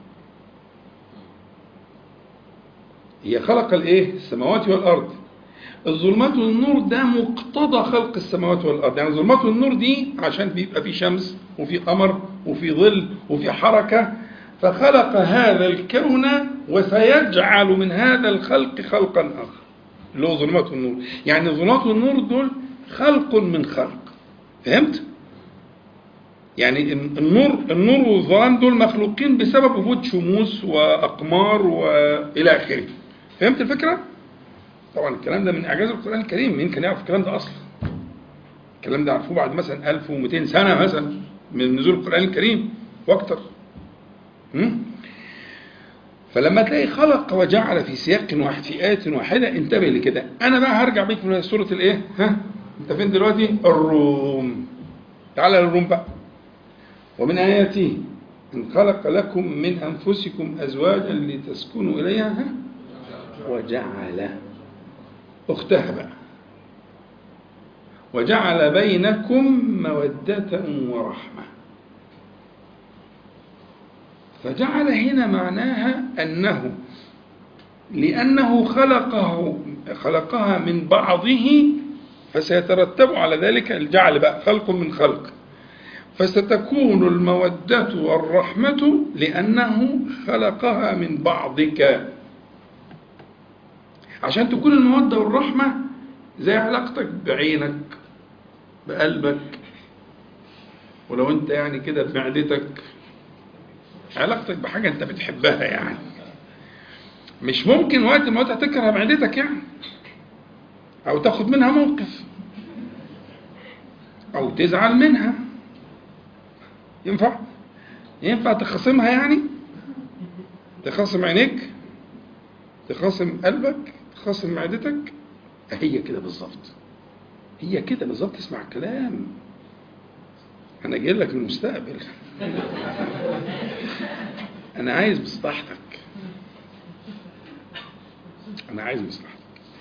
هي خلق الايه السماوات والارض الظلمات والنور ده مقتضى خلق السماوات والارض يعني الظلمات والنور دي عشان بيبقى في شمس وفي قمر وفي ظل وفي حركه فخلق هذا الكون وسيجعل من هذا الخلق خلقا اخر اللي هو ظلمات والنور يعني الظلمات والنور دول خلق من خلق فهمت يعني النور النور والظلام دول مخلوقين بسبب وجود شموس واقمار والى اخره فهمت الفكره طبعا الكلام ده من اعجاز القران الكريم مين كان يعرف الكلام ده اصلا الكلام ده عرفوه بعد مثلا 1200 سنه مثلا من نزول القران الكريم واكتر فلما تلاقي خلق وجعل في سياق واحد في آية واحدة انتبه لكده أنا بقى هرجع بيك من سورة الإيه؟ ها؟ أنت فين دلوقتي؟ الروم تعال للروم بقى ومن آياته أن خلق لكم من أنفسكم أزواجا لتسكنوا إليها ها؟ وجعل أختها بقى وجعل بينكم مودة ورحمة فجعل هنا معناها أنه لأنه خلقه خلقها من بعضه فسيترتب على ذلك الجعل بقى خلق من خلق فستكون المودة والرحمة لأنه خلقها من بعضك عشان تكون المودة والرحمة زي علاقتك بعينك بقلبك ولو انت يعني كده بمعدتك علاقتك بحاجة انت بتحبها يعني مش ممكن وقت ما انت تكره معدتك يعني او تاخد منها موقف او تزعل منها ينفع ينفع تخاصمها يعني تخاصم عينيك تخاصم قلبك تخاصم معدتك هي كده بالظبط هي كده بالظبط اسمع الكلام انا جاي لك من المستقبل انا عايز مصلحتك انا عايز مصلحتك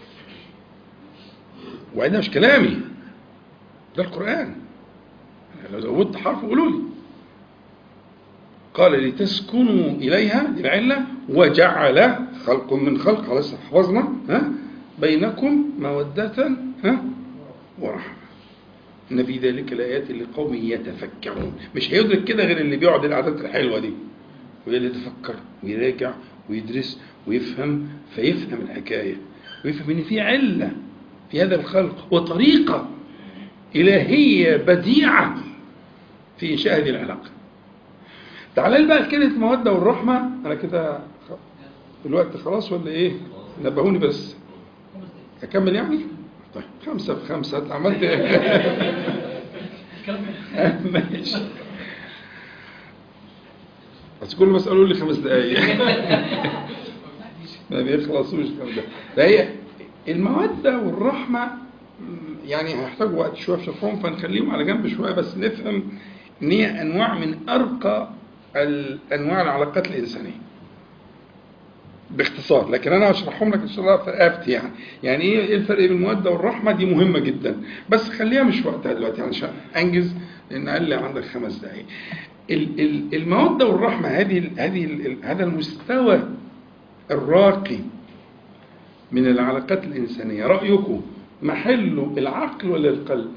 وده مش كلامي ده القران يعني لو زودت حرف قولوا لي قال لتسكنوا إليها دي العلة وجعل خلق من خلق خلاص حفظنا ها بينكم مودة ها ورحمة إن في ذلك الآيات لقوم يتفكرون مش هيدرك كده غير اللي بيقعد القعدات الحلوة دي واللي يتفكر ويراجع ويدرس ويفهم فيفهم الحكاية ويفهم إن في علة في هذا الخلق وطريقة إلهية بديعة في إنشاء هذه العلاقة تعال بقى كلمة مودة والرحمة أنا كده الوقت خلاص ولا إيه؟ نبهوني بس أكمل يعني؟ طيب خمسة في خمسة عملت ماشي بس كل ما اسألوا لي خمس دقايق ما بيخلصوش خمس دقايق فهي المودة والرحمة يعني هيحتاجوا وقت شوية في شرحهم فنخليهم على جنب شوية بس نفهم إن هي أنواع من أرقى انواع العلاقات الانسانيه باختصار لكن انا هشرحهم لك ان شاء الله في افتي يعني يعني ايه إيه الفرق بين الموده والرحمه دي مهمه جدا بس خليها مش وقتها دلوقتي عشان انجز لان قال لي عندك خمس دقائق ال- ال- الموده والرحمه هذه ال- هذه ال- هذا المستوى الراقي من العلاقات الانسانيه رايكم محله العقل ولا القلب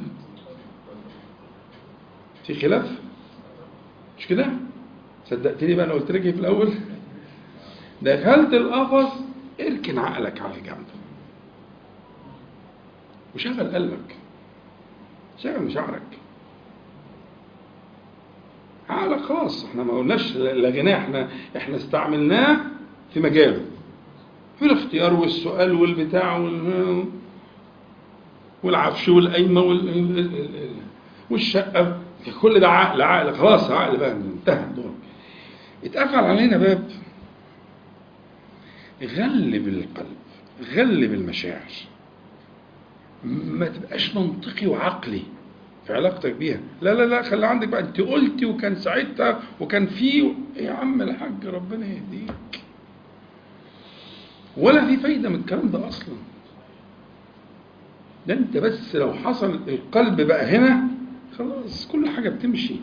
في خلاف مش كده صدقتني بقى انا قلت لك إيه في الاول دخلت القفص اركن عقلك على جنب وشغل قلبك شغل مشاعرك عقلك خلاص احنا ما قلناش لغيناه احنا احنا استعملناه في مجاله في الاختيار والسؤال والبتاع وال والعفش والقايمه وال... والشقه كل ده عقل عقل خلاص عقل بقى انتهى الدور اتقفل علينا باب غلب القلب غلب المشاعر ما تبقاش منطقي وعقلي في علاقتك بيها لا لا لا خلي عندك بقى انت قلتي وكان ساعتها وكان في يا عم الحاج ربنا يهديك ولا في فايده من الكلام ده اصلا ده انت بس لو حصل القلب بقى هنا خلاص كل حاجه بتمشي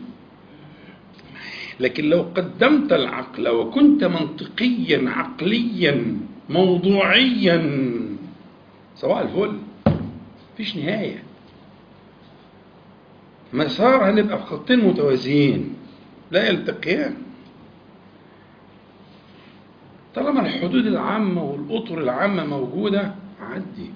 لكن لو قدمت العقل وكنت منطقيا عقليا موضوعيا صباح الفل مفيش نهايه مسار هنبقى في خطين متوازيين لا يلتقيان طالما الحدود العامة والأطر العامة موجودة عدي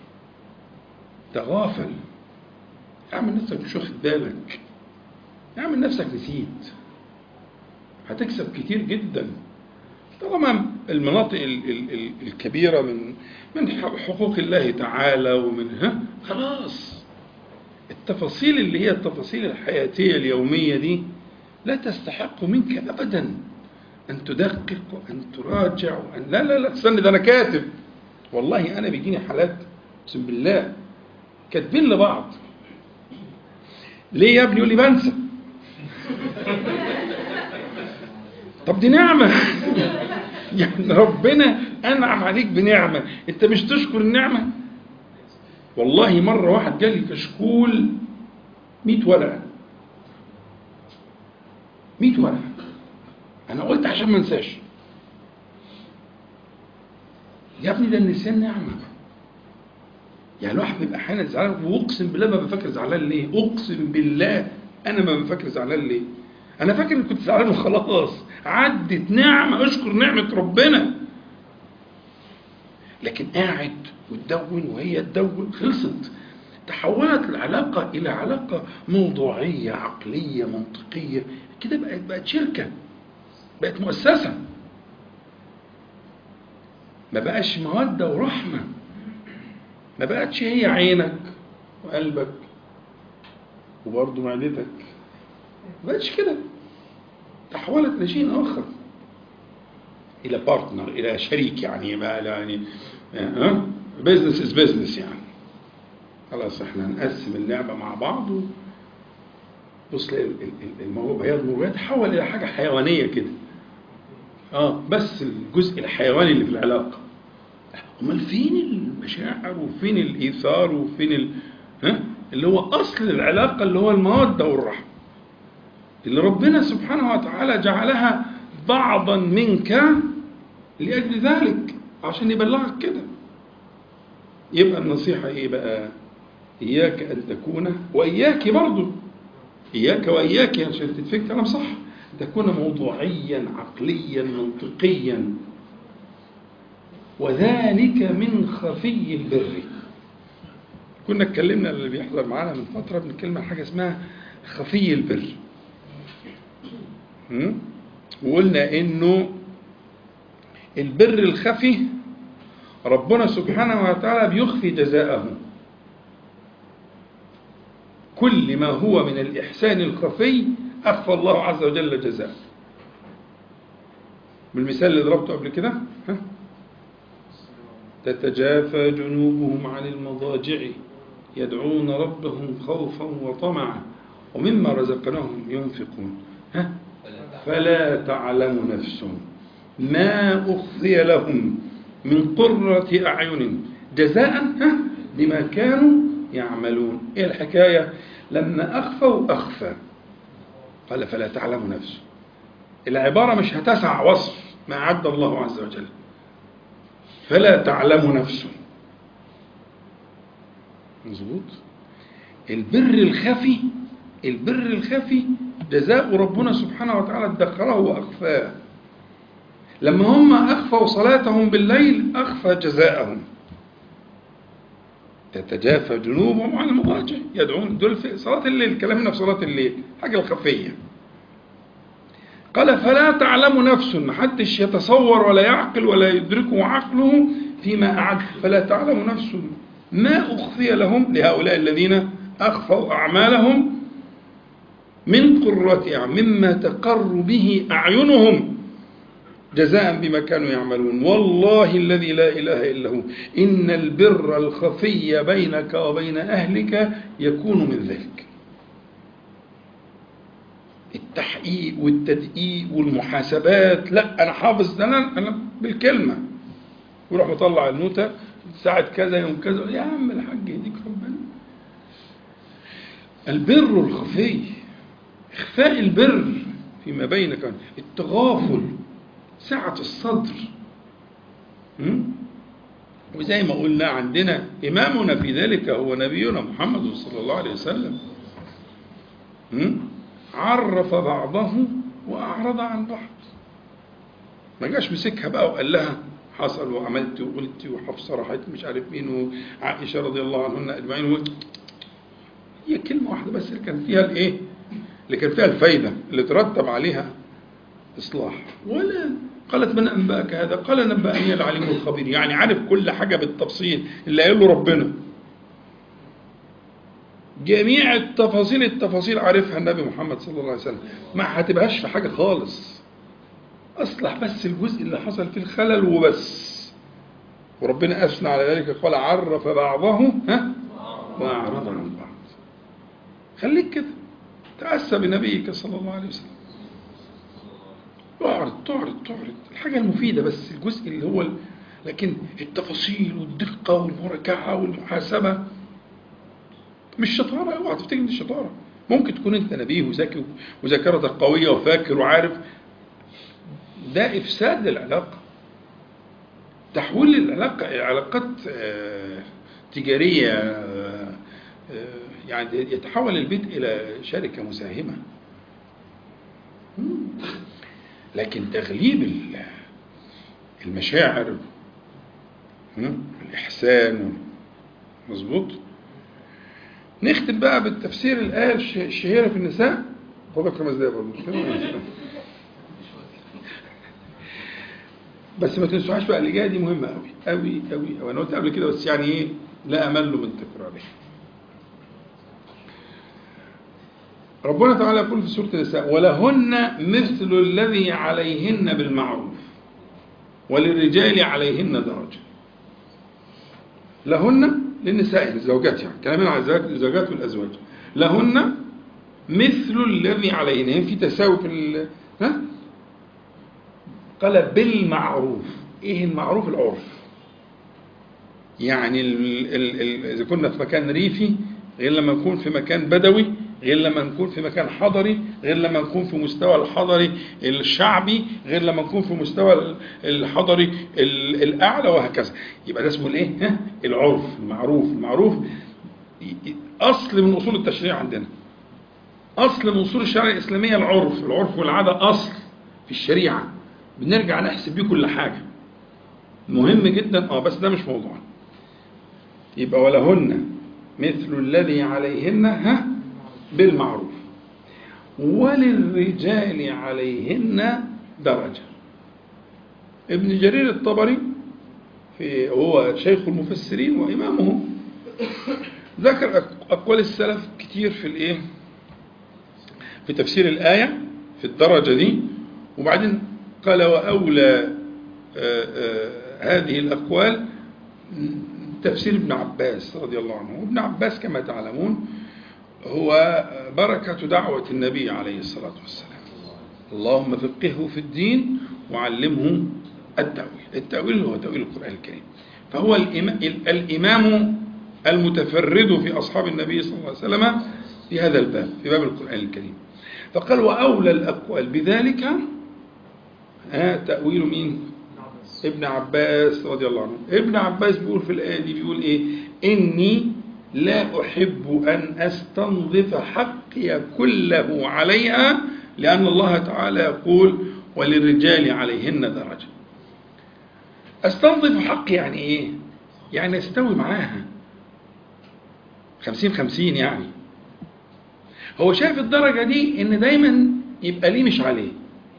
تغافل اعمل نفسك مش واخد بالك اعمل نفسك نسيت هتكسب كتير جدا طالما المناطق ال ال ال الكبيرة من من حقوق الله تعالى ومن ها خلاص التفاصيل اللي هي التفاصيل الحياتية اليومية دي لا تستحق منك أبدا أن تدقق وأن تراجع وأن لا لا لا استنى ده أنا كاتب والله أنا بيجيني حالات أقسم بالله كاتبين لبعض ليه يا ابني يقول لي بنسى طب دي نعمة يعني ربنا أنعم عليك بنعمة أنت مش تشكر النعمة والله مرة واحد جالي كشكول 100 ورقة 100 ورقة أنا قلت عشان ما انساش يا ابني ده النسيان نعمة يعني الواحد بيبقى احيانا زعلان واقسم بالله ما بفكر زعلان ليه اقسم بالله انا ما بفكر زعلان ليه انا فاكر ان كنت زعلان وخلاص عدت نعمه اشكر نعمه ربنا لكن قاعد وتدون وهي تدون خلصت تحولت العلاقة إلى علاقة موضوعية عقلية منطقية كده بقت بقت شركة بقت مؤسسة ما بقاش مودة ورحمة ما بقتش هي عينك وقلبك وبرضه معدتك ما بقتش كده تحولت لشيء آخر إلى بارتنر إلى شريك يعني ما يعني ها بزنس از بزنس يعني خلاص احنا هنقسم اللعبة مع بعض و... بص الموضوع هي الموضوع يتحول إلى حاجة حيوانية كده اه بس الجزء الحيواني اللي في العلاقة امال فين المشاعر وفين الايثار وفين ال... ها اللي هو اصل العلاقه اللي هو الموده والرحمه اللي ربنا سبحانه وتعالى جعلها بعضا منك لاجل ذلك عشان يبلغك كده يبقى النصيحه ايه بقى اياك ان تكون واياك برضه اياك واياك عشان تتفك كلام صح تكون موضوعيا عقليا منطقيا وذلك من خفي البر كنا اتكلمنا اللي بيحضر معانا من فترة بنتكلم عن حاجة اسمها خفي البر وقلنا انه البر الخفي ربنا سبحانه وتعالى بيخفي جزاءه كل ما هو من الإحسان الخفي أخفى الله عز وجل جزاءه بالمثال اللي ضربته قبل كده ها تتجافى جنوبهم عن المضاجع يدعون ربهم خوفا وطمعا ومما رزقناهم ينفقون ها فلا تعلم نفس ما أخفي لهم من قرة أعين جزاء ها بما كانوا يعملون إيه الحكاية لما أخفوا أخفى قال فلا تعلم نفسه العبارة مش هتسع وصف ما أعد الله عز وجل فلا تعلم نفسه مظبوط البر الخفي البر الخفي جزاء ربنا سبحانه وتعالى ادخره وأخفاه لما هم أخفوا صلاتهم بالليل أخفى جزاءهم تتجافى جنوبهم عن المضاجع يدعون دول في صلاة الليل كلامنا في صلاة الليل حاجة الخفية قال فلا تعلم نفس ما حدش يتصور ولا يعقل ولا يدركه عقله فيما أعد فلا تعلم نفس ما أخفي لهم لهؤلاء الذين أخفوا أعمالهم من قرة أعين مما تقر به أعينهم جزاء بما كانوا يعملون والله الذي لا إله إلا هو إن البر الخفي بينك وبين أهلك يكون من ذلك التحقيق والتدقيق والمحاسبات لا أنا حافظ أنا أنا بالكلمة ويروح مطلع النوتة ساعة كذا يوم كذا يا عم الحاج يهديك ربنا البر الخفي إخفاء البر فيما بينك التغافل سعة الصدر م? وزي ما قلنا عندنا إمامنا في ذلك هو نبينا محمد صلى الله عليه وسلم م? عرف بعضه وأعرض عن بعض ما جاش مسكها بقى وقال لها حصل وعملت وقلت وحفصة راحت مش عارف مين وعائشة رضي الله عنهن أجمعين و... هي كلمة واحدة بس اللي كان فيها الإيه؟ اللي كان فيها الفايدة اللي ترتب عليها إصلاح ولا قالت من أنبأك هذا قال نبأني العليم الخبير يعني عارف كل حاجة بالتفصيل اللي قال له ربنا جميع التفاصيل التفاصيل عارفها النبي محمد صلى الله عليه وسلم ما هتبقاش في حاجة خالص أصلح بس الجزء اللي حصل فيه الخلل وبس وربنا أثنى على ذلك قال عرف بعضه ها وأعرض عن بعض خليك كده تأسى بنبيك صلى الله عليه وسلم تعرض تعرض تعرض الحاجة المفيدة بس الجزء اللي هو لكن التفاصيل والدقة والمراجعة والمحاسبة مش شطارة اوعى تفتكر دي شطارة ممكن تكون انت نبيه وذكي وذاكرتك قوية وفاكر وعارف ده إفساد للعلاقة تحويل العلاقة علاقات تجارية يعني يتحول البيت إلى شركة مساهمة لكن تغليب المشاعر الإحسان مظبوط نختم بقى بالتفسير الآية الشهيرة في النساء فضل خمس دقايق برضه بس ما تنسوهاش بقى اللي جايه دي مهمه قوي قوي قوي قوي انا قلت قبل كده بس يعني ايه لا امل من تكرارها ربنا تعالى يقول في سوره النساء ولهن مثل الذي عليهن بالمعروف وللرجال عليهن درجه لهن للنساء الزوجات يعني كلامنا على الزوجات والازواج لهن مثل الذي عليهن في تساوي في ال... ها قال بالمعروف ايه المعروف العرف يعني ال ال ال اذا كنا في مكان ريفي غير لما نكون في مكان بدوي غير لما نكون في مكان حضري غير لما نكون في مستوى الحضري الشعبي غير لما نكون في مستوى الحضري الاعلى وهكذا يبقى ده اسمه الايه ها العرف المعروف المعروف اصل من اصول التشريع عندنا اصل من اصول الشريعه الاسلاميه العرف العرف والعاده اصل في الشريعه بنرجع نحسب بيه كل حاجة مهم جدا اه بس ده مش موضوعنا يبقى ولهن مثل الذي عليهن ها بالمعروف وللرجال عليهن درجة ابن جرير الطبري في هو شيخ المفسرين وإمامهم ذكر أقوال السلف كتير في الإيه في تفسير الآية في الدرجة دي وبعدين قال وأولى هذه الأقوال تفسير ابن عباس رضي الله عنه وابن عباس كما تعلمون هو بركة دعوة النبي عليه الصلاة والسلام اللهم فقهه في الدين وعلمه التأويل التأويل هو تأويل القرآن الكريم فهو الإمام, الإمام المتفرد في أصحاب النبي صلى الله عليه وسلم في هذا الباب في باب القرآن الكريم فقال وأولى الأقوال بذلك ها تأويل مين ابن عباس رضي الله عنه ابن عباس بيقول في الآية دي بيقول إيه إني لا أحب أن أستنظف حقي كله عليها لأن الله تعالى يقول وللرجال عليهن درجة أستنظف حقي يعني إيه يعني أستوي معاها خمسين خمسين يعني هو شايف الدرجة دي إن دايما يبقى ليه مش عليه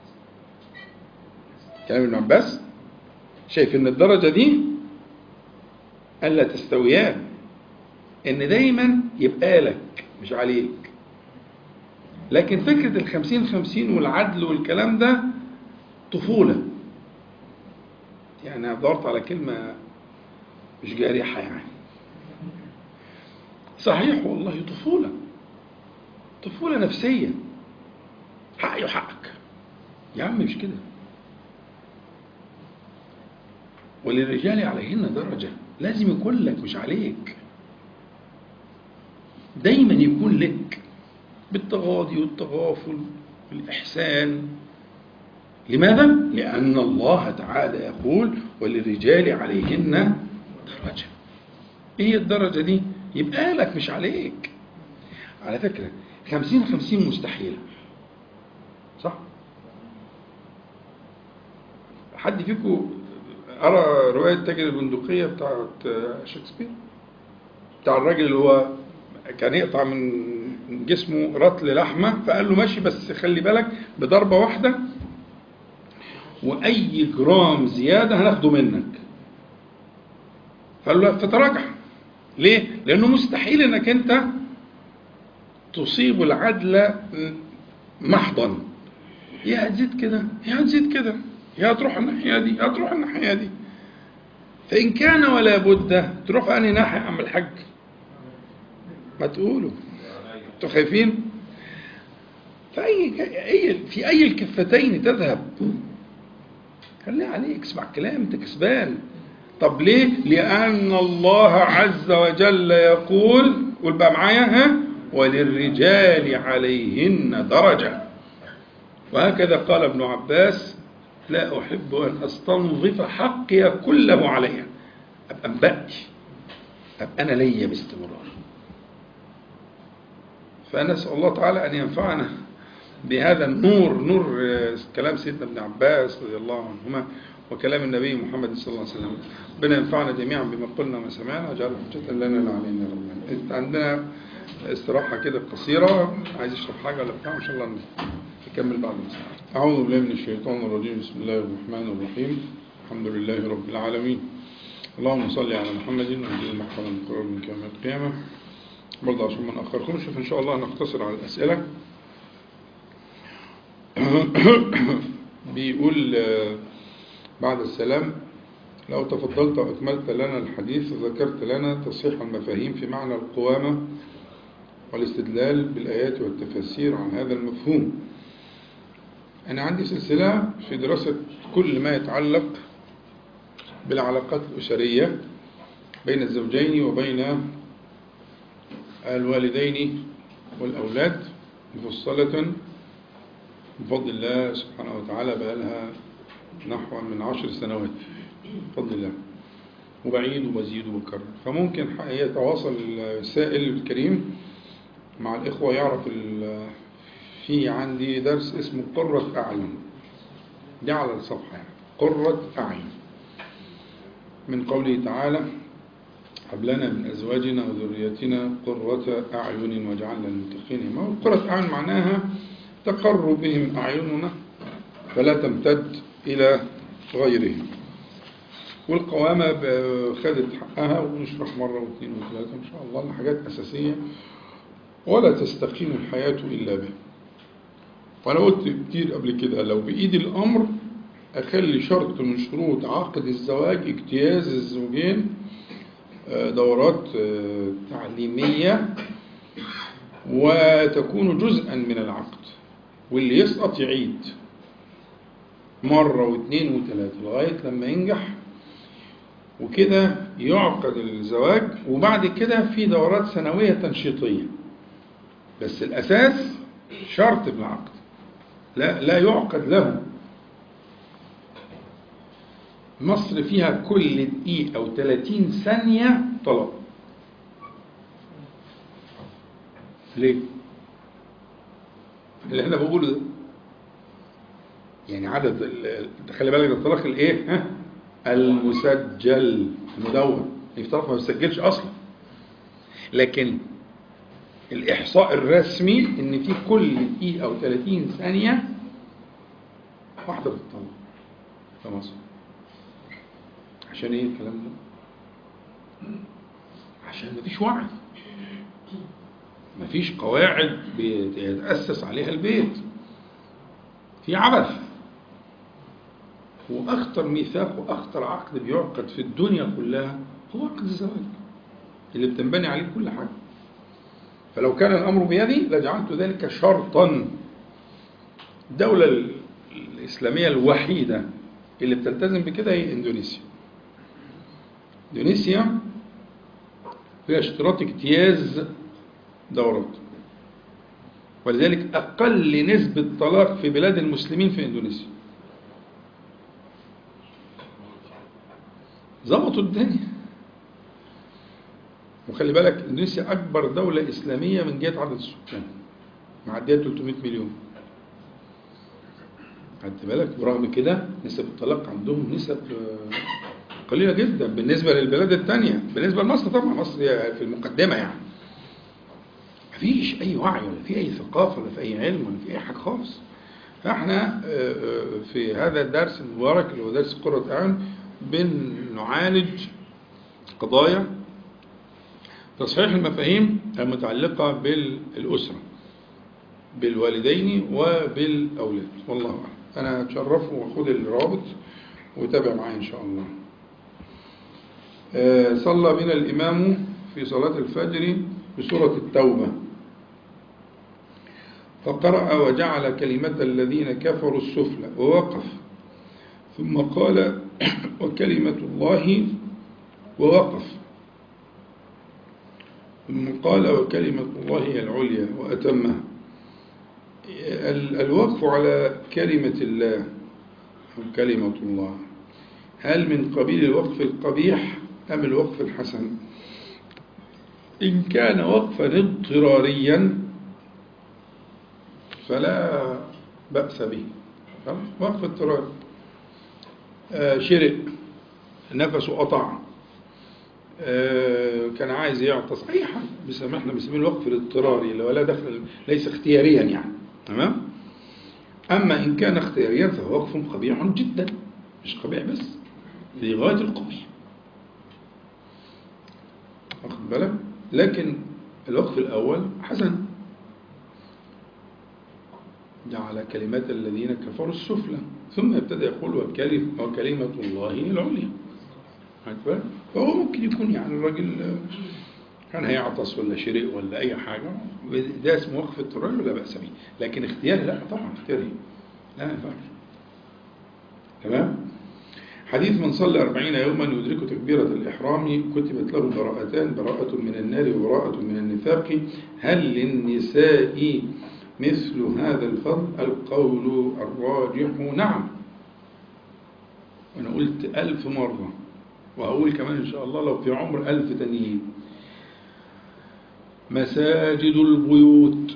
كلام ابن عباس شايف إن الدرجة دي ألا تستويان إن دايما يبقى لك مش عليك لكن فكرة الخمسين خمسين والعدل والكلام ده طفولة يعني دورت على كلمة مش جارحة يعني صحيح والله طفولة طفولة نفسية حقي وحقك يا عم مش كده وللرجال عليهن درجة لازم يكون لك مش عليك دايما يكون لك بالتغاضي والتغافل والإحسان لماذا؟ لأن الله تعالى يقول وللرجال عليهن درجة إيه الدرجة دي؟ يبقى لك مش عليك على فكرة خمسين خمسين مستحيلة صح؟ حد فيكم قرأ رواية تاجر البندقية بتاعت شكسبير بتاع الراجل اللي هو كان يقطع من جسمه رطل لحمة فقال له ماشي بس خلي بالك بضربة واحدة وأي جرام زيادة هناخده منك فقال له فتراجع ليه؟ لأنه مستحيل أنك أنت تصيب العدل محضا يا هتزيد كده يا هتزيد كده يا تروح الناحية دي يا تروح الناحية دي فإن كان ولا بد تروح في أنهي ناحية يا عم الحاج ما تقولوا انتوا خايفين فأي أي في أي الكفتين تذهب خليها عليك اسمع كلام انت كسبان طب ليه لأن الله عز وجل يقول قول بقى معايا ها وللرجال عليهن درجة وهكذا قال ابن عباس لا أحب أن أستنظف حقي كله عليها أبقى مبقي أبقى أنا ليا باستمرار فنسأل الله تعالى أن ينفعنا بهذا النور نور كلام سيدنا ابن عباس رضي الله عنهما وكلام النبي محمد صلى الله عليه وسلم ربنا ينفعنا جميعا بما قلنا وما سمعنا وجعل حجة لنا لا علينا يا رب عندنا استراحة كده قصيرة عايز يشرب حاجة ولا بتاع إن شاء الله نكمل بعد المساء أعوذ بالله من الشيطان الرجيم بسم الله الرحمن الرحيم الحمد لله رب العالمين اللهم صل على محمد وجل محفظا من قرار من كامل القيامة برضه عشان ما نأخركمش فإن شاء الله نقتصر على الأسئلة بيقول بعد السلام لو تفضلت وأكملت لنا الحديث وذكرت لنا تصحيح المفاهيم في معنى القوامة والاستدلال بالآيات والتفاسير عن هذا المفهوم أنا عندي سلسلة في دراسة كل ما يتعلق بالعلاقات الأسرية بين الزوجين وبين الوالدين والأولاد مفصلة بفضل الله سبحانه وتعالى بقى لها نحو من عشر سنوات بفضل الله وبعيد وبزيد وبكرر فممكن يتواصل السائل الكريم مع الإخوة يعرف في عندي درس اسمه قرة أعين دي على الصفحة يعني قرة أعين من قوله تعالى هب لنا من أزواجنا وذريتنا قرة أعين واجعلنا للمتقين ما هو قرة أعين معناها تقر بهم أعيننا فلا تمتد إلى غيرهم والقوامة خدت حقها ونشرح مرة واثنين وثلاثة إن شاء الله حاجات أساسية ولا تستقيم الحياة إلا بها وأنا قلت كتير قبل كده لو بإيدي الأمر أخلي شرط من شروط عقد الزواج اجتياز الزوجين دورات تعليمية وتكون جزءا من العقد واللي يسقط يعيد مرة واثنين وثلاثة لغاية لما ينجح وكده يعقد الزواج وبعد كده في دورات سنوية تنشيطية بس الأساس شرط بالعقد لا لا يعقد له مصر فيها كل دقيقة أو 30 ثانية طلاق ليه؟ اللي احنا بقوله ده يعني عدد ال- خلي بالك ده الطلاق الايه؟ ها؟ المسجل المدون في طلاق ما بيسجلش اصلا لكن الاحصاء الرسمي ان في كل دقيقة او 30 ثانية واحدة بتطلق في مصر عشان ايه الكلام ده؟ عشان مفيش وعي مفيش قواعد بيتأسس عليها البيت في عبث وأخطر ميثاق وأخطر عقد بيعقد في الدنيا كلها هو عقد الزواج اللي بتنبني عليه كل حاجة فلو كان الأمر بيدي لجعلت ذلك شرطا الدولة ال- الإسلامية الوحيدة اللي بتلتزم بكده هي إندونيسيا إندونيسيا فيها اشتراط اجتياز دورات ولذلك أقل نسبة طلاق في بلاد المسلمين في إندونيسيا ظبطوا الدنيا وخلي بالك إندونيسيا أكبر دولة إسلامية من جهة عدد السكان معدية 300 مليون خدت بالك ورغم كده نسب الطلاق عندهم نسب آه، قليلة جدا بالنسبة للبلاد التانية بالنسبة لمصر طبعا مصر هي في المقدمة يعني مفيش أي وعي ولا في أي ثقافة ولا في أي علم ولا في أي حاجة خالص فاحنا آه، آه، في هذا الدرس المبارك اللي هو درس قرة أعين بنعالج قضايا تصحيح المفاهيم المتعلقة بالأسرة بالوالدين وبالأولاد والله أعلم أنا أتشرف وأخذ الرابط وتابع معي إن شاء الله آه، صلى بنا الإمام في صلاة الفجر بسورة التوبة فقرأ وجعل كلمة الذين كفروا السفلى ووقف ثم قال وكلمة الله ووقف ثم قال وكلمة الله هي العليا وأتمها ال- الوقف على كلمة الله أو كلمة الله هل من قبيل الوقف القبيح أم الوقف الحسن إن كان وقفا اضطراريا فلا بأس به خلاص؟ وقف اضطراري آه، شرق نفسه قطع آه، كان عايز يعطس اي حاجه بيسمى احنا بنسميه الوقف الاضطراري اللي هو لا دخل ليس اختياريا يعني تمام اما ان كان اختياريا فهو وقف قبيح جدا مش قبيح بس في غايه القبيح واخد بالك لكن الوقف الاول حسن جعل كلمات الذين كفروا السفلى ثم ابتدى يقول وكلم وكلمة الله هي العليا واخد بالك؟ فهو ممكن يكون يعني الراجل كان هيعطس ولا شرق ولا أي حاجة ده اسمه وقف اضطراري ولا بأس به لكن اختياري لا طبعا اختياري لا ما ينفعش تمام حديث من صلى أربعين يوما يدرك تكبيرة الإحرام كتبت له براءتان براءة من النار وبراءة من النفاق هل للنساء مثل هذا الفضل القول الراجح نعم وأنا قلت ألف مرة وهقول كمان إن شاء الله لو في عمر ألف تانيين مساجد البيوت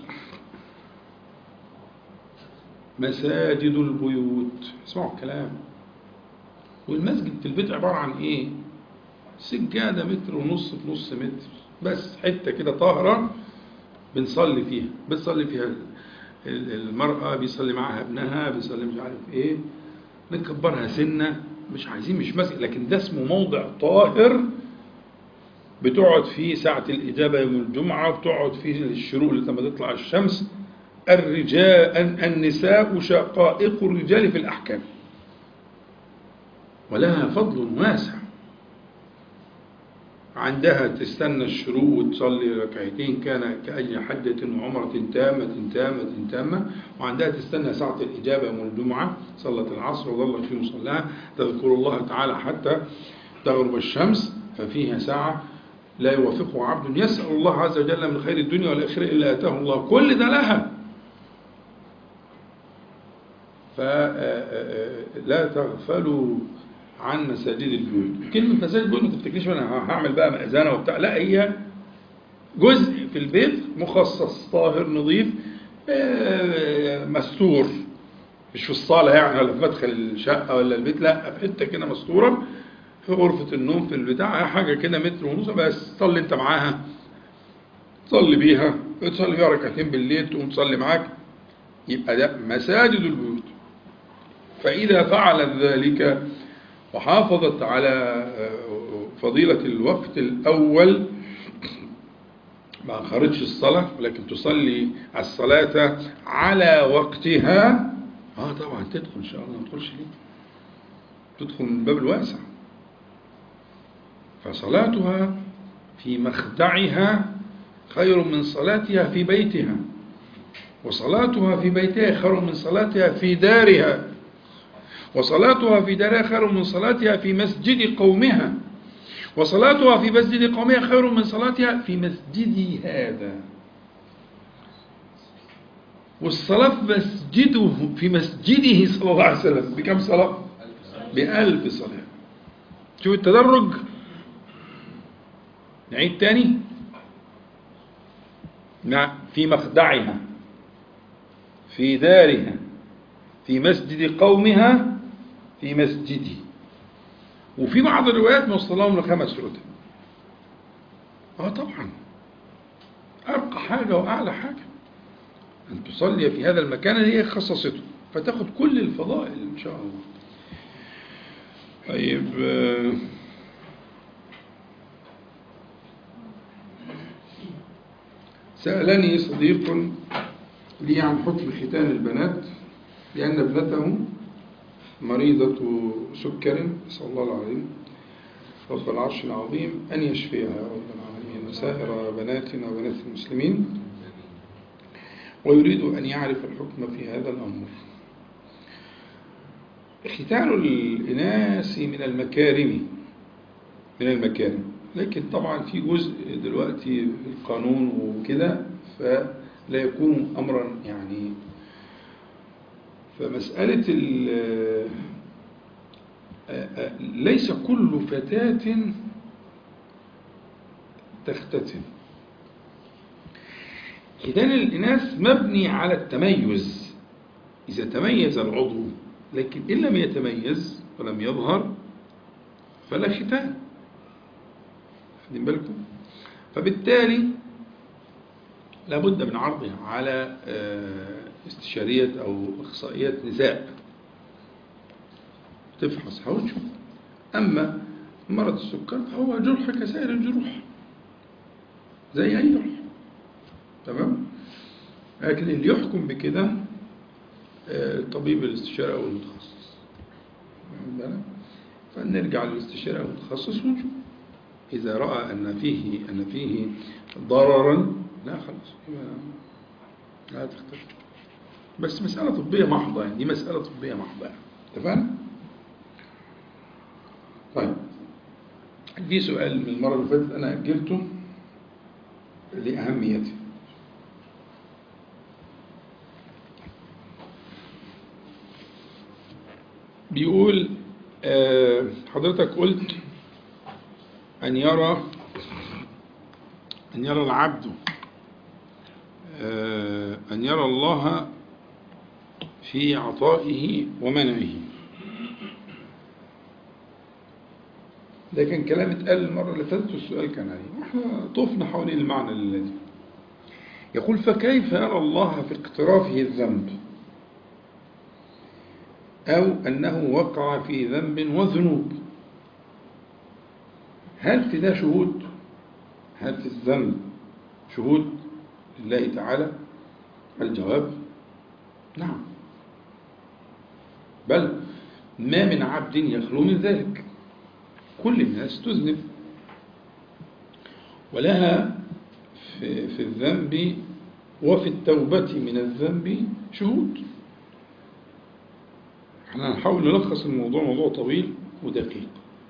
مساجد البيوت اسمعوا الكلام والمسجد في البيت عبارة عن ايه سجادة متر ونص في نص متر بس حتة كده طاهرة بنصلي فيها بتصلي فيها ال- المرأة بيصلي معاها ابنها بيصلي مش عارف ايه نكبرها سنة مش عايزين مش مسجد لكن ده اسمه موضع طاهر بتقعد فيه ساعة الإجابة يوم الجمعة بتقعد فيه الشروق لما تطلع الشمس الرجال النساء شقائق الرجال في الأحكام ولها فضل واسع عندها تستنى الشروق وتصلي ركعتين كان كأجل حجة وعمرة تامة تامة تامة وعندها تستنى ساعة الإجابة يوم الجمعة صلت العصر وظلت في مصلاها تذكر الله تعالى حتى تغرب الشمس ففيها ساعة لا يوافقه عبد يسأل الله عز وجل من خير الدنيا والآخرة إلا أتاه الله كل ده لها فلا تغفلوا عن مساجد البيوت كلمة مساجد البيوت ما تفتكريش انا هعمل بقى مأذنة وبتاع لا هي جزء في البيت مخصص طاهر نظيف مستور مش في الصالة يعني ولا في مدخل الشقة ولا البيت لا في حتة كده مستورة في غرفة النوم في البتاع حاجة كده متر ونص بس صلي انت معاها تصلي بيها تصلي بيها ركعتين بالليل تقوم تصلي معاك يبقى ده مساجد البيوت فإذا فعلت ذلك وحافظت على فضيلة الوقت الأول ما خرجش الصلاة ولكن تصلي الصلاة على وقتها اه طبعا تدخل ان شاء الله ما تدخلش ليه تدخل من الباب الواسع فصلاتها في مخدعها خير من صلاتها في بيتها وصلاتها في بيتها خير من صلاتها في دارها وصلاتها في دارها خير من صلاتها في مسجد قومها وصلاتها في مسجد قومها خير من صلاتها في مسجدي هذا والصلاة في مسجده في مسجده صلى الله عليه وسلم بكم صلاة؟ بألف صلاة شوف التدرج نعيد تاني في مخدعها في دارها في مسجد قومها في مسجدي وفي بعض الروايات موصلهم لخمس رتب اه طبعا ارقى حاجه واعلى حاجه ان تصلي في هذا المكان اللي هي خصصته فتاخد كل الفضائل ان شاء الله طيب سألني صديق لي عن حكم ختان البنات لأن ابنته مريضة سكر نسأل الله العظيم رب العرش العظيم أن يشفيها رب العالمين وسائر بناتنا وبنات المسلمين ويريد أن يعرف الحكم في هذا الأمر ختان الإناث من المكارم من المكارم لكن طبعا في جزء دلوقتي القانون وكده فلا يكون أمرا يعني فمسألة ليس كل فتاة تختتن ختان الإناث مبني على التميز إذا تميز العضو لكن إن لم يتميز ولم يظهر فلا ختان خدين بالكم فبالتالي لابد من عرضها على استشارية أو إخصائية نساء تفحص وتشوف أما مرض السكر فهو جرح كسائر الجروح زي أي جرح تمام لكن اللي يحكم بكده الطبيب الاستشاري أو المتخصص فنرجع للاستشاري أو المتخصص ونشوف إذا رأى أن فيه أن فيه ضررا لا خلاص لا تختار بس مسألة طبية محضة يعني دي مسألة طبية محضة اتفقنا؟ طيب في سؤال من المرة اللي فاتت أنا أجلته لأهميته بيقول آه حضرتك قلت أن يرى أن يرى العبد آه أن يرى الله في عطائه ومنعه ده كان كلام اتقال المرة اللي فاتت والسؤال كان عليه واحنا طفنا حوالين المعنى الذي يقول فكيف يرى الله في اقترافه الذنب أو أنه وقع في ذنب وذنوب هل في ده شهود هل في الذنب شهود لله تعالى الجواب نعم بل ما من عبد يخلو من ذلك كل الناس تذنب ولها في, في الذنب وفي التوبة من الذنب شهود احنا هنحاول نلخص الموضوع موضوع طويل ودقيق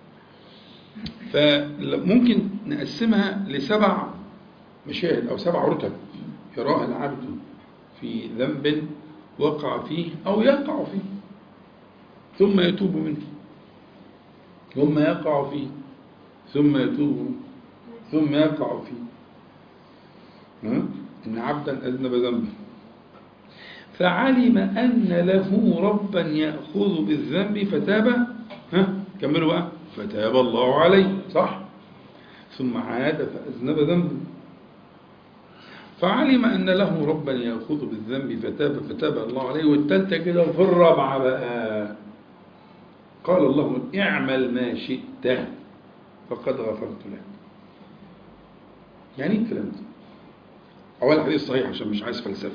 فممكن نقسمها لسبع مشاهد أو سبع رتب يراها العبد في ذنب وقع فيه أو يقع فيه ثم يتوب منه ثم يقع فيه ثم يتوب ثم يقع فيه ها؟ إن عبدا أذنب ذنبا فعلم أن له ربا يأخذ بالذنب فتاب ها كملوا بقى فتاب الله عليه صح ثم عاد فأذنب ذنبا فعلم أن له ربا يأخذ بالذنب فتاب فتاب الله عليه والتالتة كده في الرابعة بقى قال الله اعمل ما شئت فقد غفرت لك يعني ايه الكلام ده أولا حديث صحيح عشان مش عايز فلسفة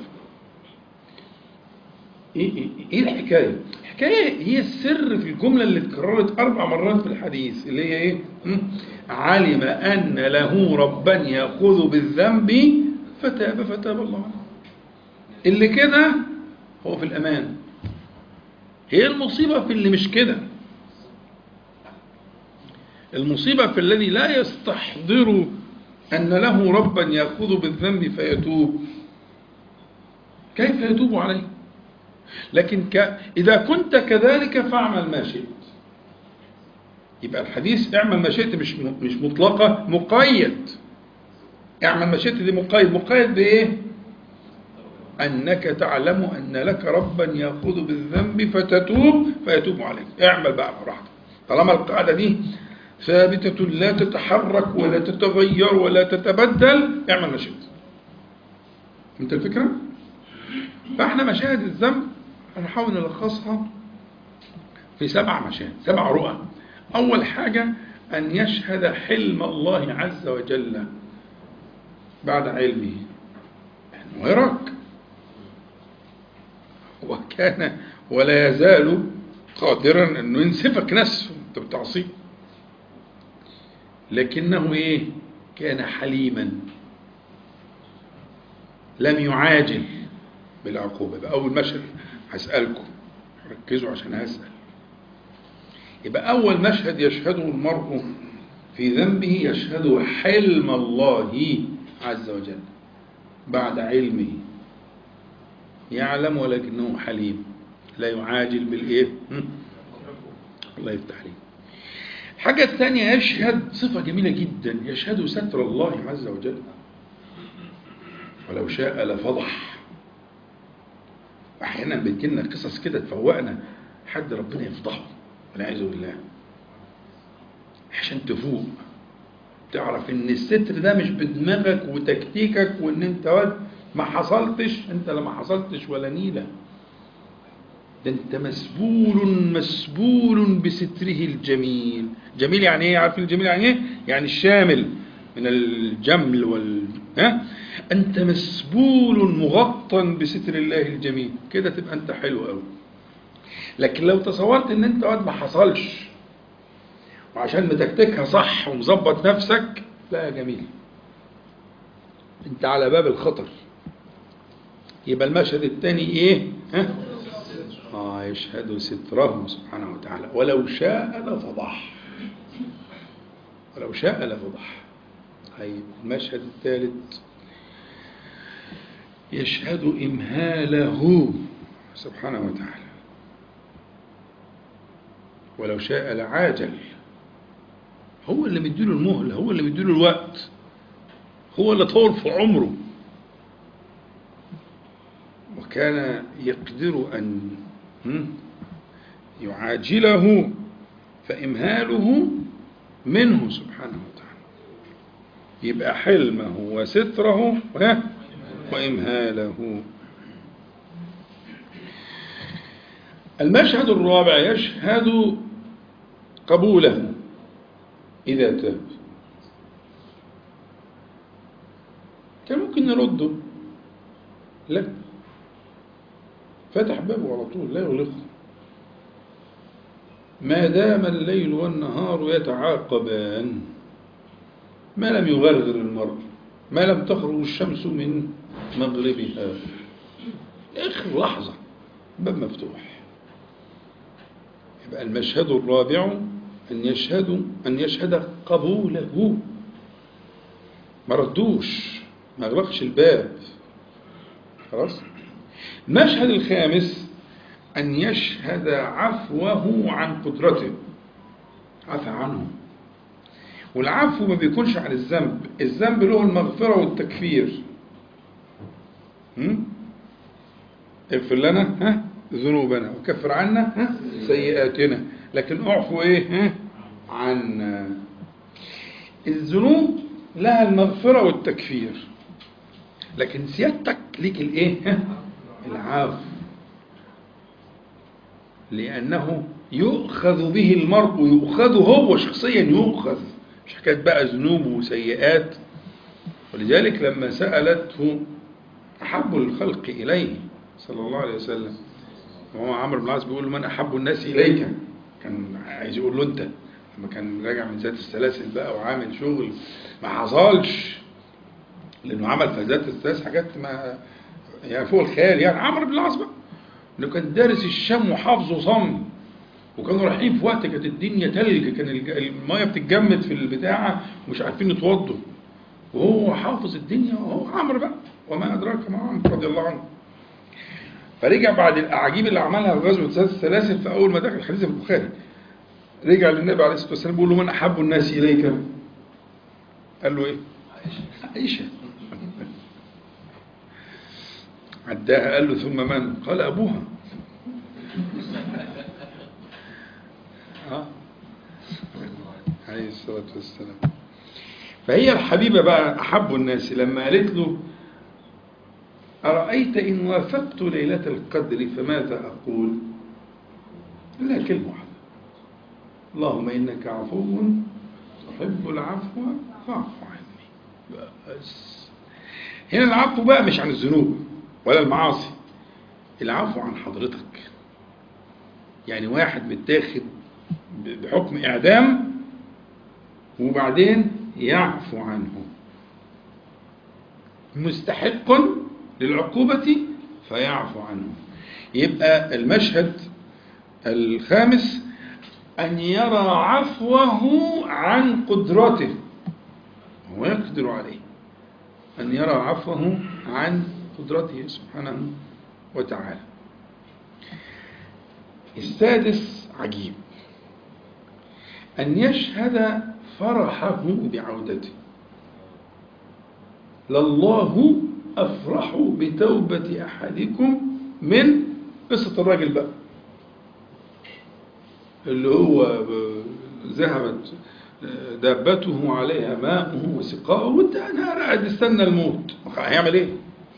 ايه ايه ايه الحكايه؟ الحكايه هي السر في الجمله اللي اتكررت اربع مرات في الحديث اللي هي ايه؟ م? علم ان له ربا ياخذ بالذنب فتاب فتاب الله عليه. اللي كده هو في الامان. هي المصيبه في اللي مش كده. المصيبه في الذي لا يستحضر ان له ربا ياخذ بالذنب فيتوب. كيف يتوب عليه؟ لكن ك... إذا كنت كذلك فاعمل ما شئت يبقى الحديث اعمل ما شئت مش مش مطلقة مقيد اعمل ما شئت دي مقيد مقيد بإيه أنك تعلم أن لك ربا يأخذ بالذنب فتتوب فيتوب عليك اعمل بقى براحتك طالما القاعدة دي ثابتة لا تتحرك ولا تتغير ولا تتبدل اعمل ما شئت انت الفكرة؟ فاحنا مشاهد الذنب هنحاول نلخصها في سبع مشاهد سبع رؤى أول حاجة أن يشهد حلم الله عز وجل بعد علمه أنه يراك وكان ولا يزال قادرا أنه ينسفك نسفه أنت بتعصيه لكنه إيه كان حليما لم يعاجل بالعقوبة يبقى أول مشهد هسألكم ركزوا عشان هسأل يبقى أول مشهد يشهده المرء في ذنبه يشهد حلم الله عز وجل بعد علمه يعلم ولكنه حليم لا يعاجل بالإيه الله يفتح عليه الحاجة الثانية يشهد صفة جميلة جدا يشهد ستر الله عز وجل ولو شاء لفضح احيانا بتجيلنا قصص كده تفوقنا حد ربنا يفضحه والعياذ بالله عشان تفوق تعرف ان الستر ده مش بدماغك وتكتيكك وان انت واد ما حصلتش انت لا ما حصلتش ولا نيله ده انت مسبول مسبول بستره الجميل جميل يعني ايه عارف الجميل يعني ايه يعني الشامل من الجمل وال ها انت مسبول مغطى بستر الله الجميل كده تبقى انت حلو قوي لكن لو تصورت ان انت واد ما حصلش وعشان متكتكها صح ومظبط نفسك لا يا جميل انت على باب الخطر يبقى المشهد الثاني ايه ها آه يشهد ستره سبحانه وتعالى ولو شاء لفضح ولو شاء لفضح طيب المشهد الثالث يشهد إمهاله سبحانه وتعالى ولو شاء لعاجل هو اللي مديله المهلة هو اللي مديله الوقت هو اللي طول في عمره وكان يقدر أن يعاجله فإمهاله منه سبحانه وتعالى يبقى حلمه وستره وإمهاله المشهد الرابع يشهد قبوله إذا تاب كان ممكن نرده لا فتح بابه على طول لا يغلقه ما دام الليل والنهار يتعاقبان ما لم يغرغر المرء ما لم تخرج الشمس من مغربها آخر لحظة باب مفتوح يبقى المشهد الرابع أن يشهد أن يشهد قبوله ما ردوش ما أغلقش الباب خلاص المشهد الخامس أن يشهد عفوه عن قدرته عفى عنه والعفو ما بيكونش عن الذنب الذنب له المغفرة والتكفير هم؟ اغفر لنا ها ذنوبنا وكفر عنا ها سيئاتنا لكن اعفو ايه ها عنا الذنوب لها المغفرة والتكفير لكن سيادتك ليك الايه ها العفو لأنه يؤخذ به المرء يؤخذ هو شخصيا يؤخذ مش حكاية بقى ذنوب وسيئات ولذلك لما سألته أحب الخلق إليه صلى الله عليه وسلم وهو عمرو بن العاص بيقول له من أحب الناس إليك كان عايز يقول له أنت لما كان راجع من ذات السلاسل بقى وعامل شغل ما حصلش لأنه عمل في ذات السلاسل حاجات ما يعني فوق الخيال يعني عمرو بن العاص بقى انه كان دارس الشام وحافظه صم وكانوا رايحين في وقت كانت الدنيا تلج كان الج- الميه بتتجمد في البتاعه ومش عارفين يتوضوا وهو حافظ الدنيا وهو عمرو بقى وما ادراك ما عمرو رضي الله عنه فرجع بعد الاعاجيب اللي عملها في غزوه ذات السلاسل في اول ما دخل الحديث في البخاري رجع للنبي عليه الصلاه والسلام بيقول له من احب الناس اليك قال له ايه عائشه عداها قال له ثم من قال أبوها آه. عليه الصلاة والسلام فهي الحبيبة بقى أحب الناس لما قالت له أرأيت إن وافقت ليلة القدر فماذا أقول لا كلمة واحدة اللهم إنك عفو تحب العفو فاعف عني بس هنا العفو بقى مش عن الذنوب ولا المعاصي العفو عن حضرتك يعني واحد متاخد ب- بحكم إعدام وبعدين يعفو عنه مستحق للعقوبة فيعفو عنه يبقى المشهد الخامس أن يرى عفوه عن قدرته هو يقدر عليه أن يرى عفوه عن قدرته سبحانه وتعالى السادس عجيب أن يشهد فرحه بعودته لله أفرح بتوبة أحدكم من قصة الراجل بقى اللي هو ب- ذهبت دابته عليها ماءه وسقاؤه وانت انا قاعد استنى الموت هيعمل ايه؟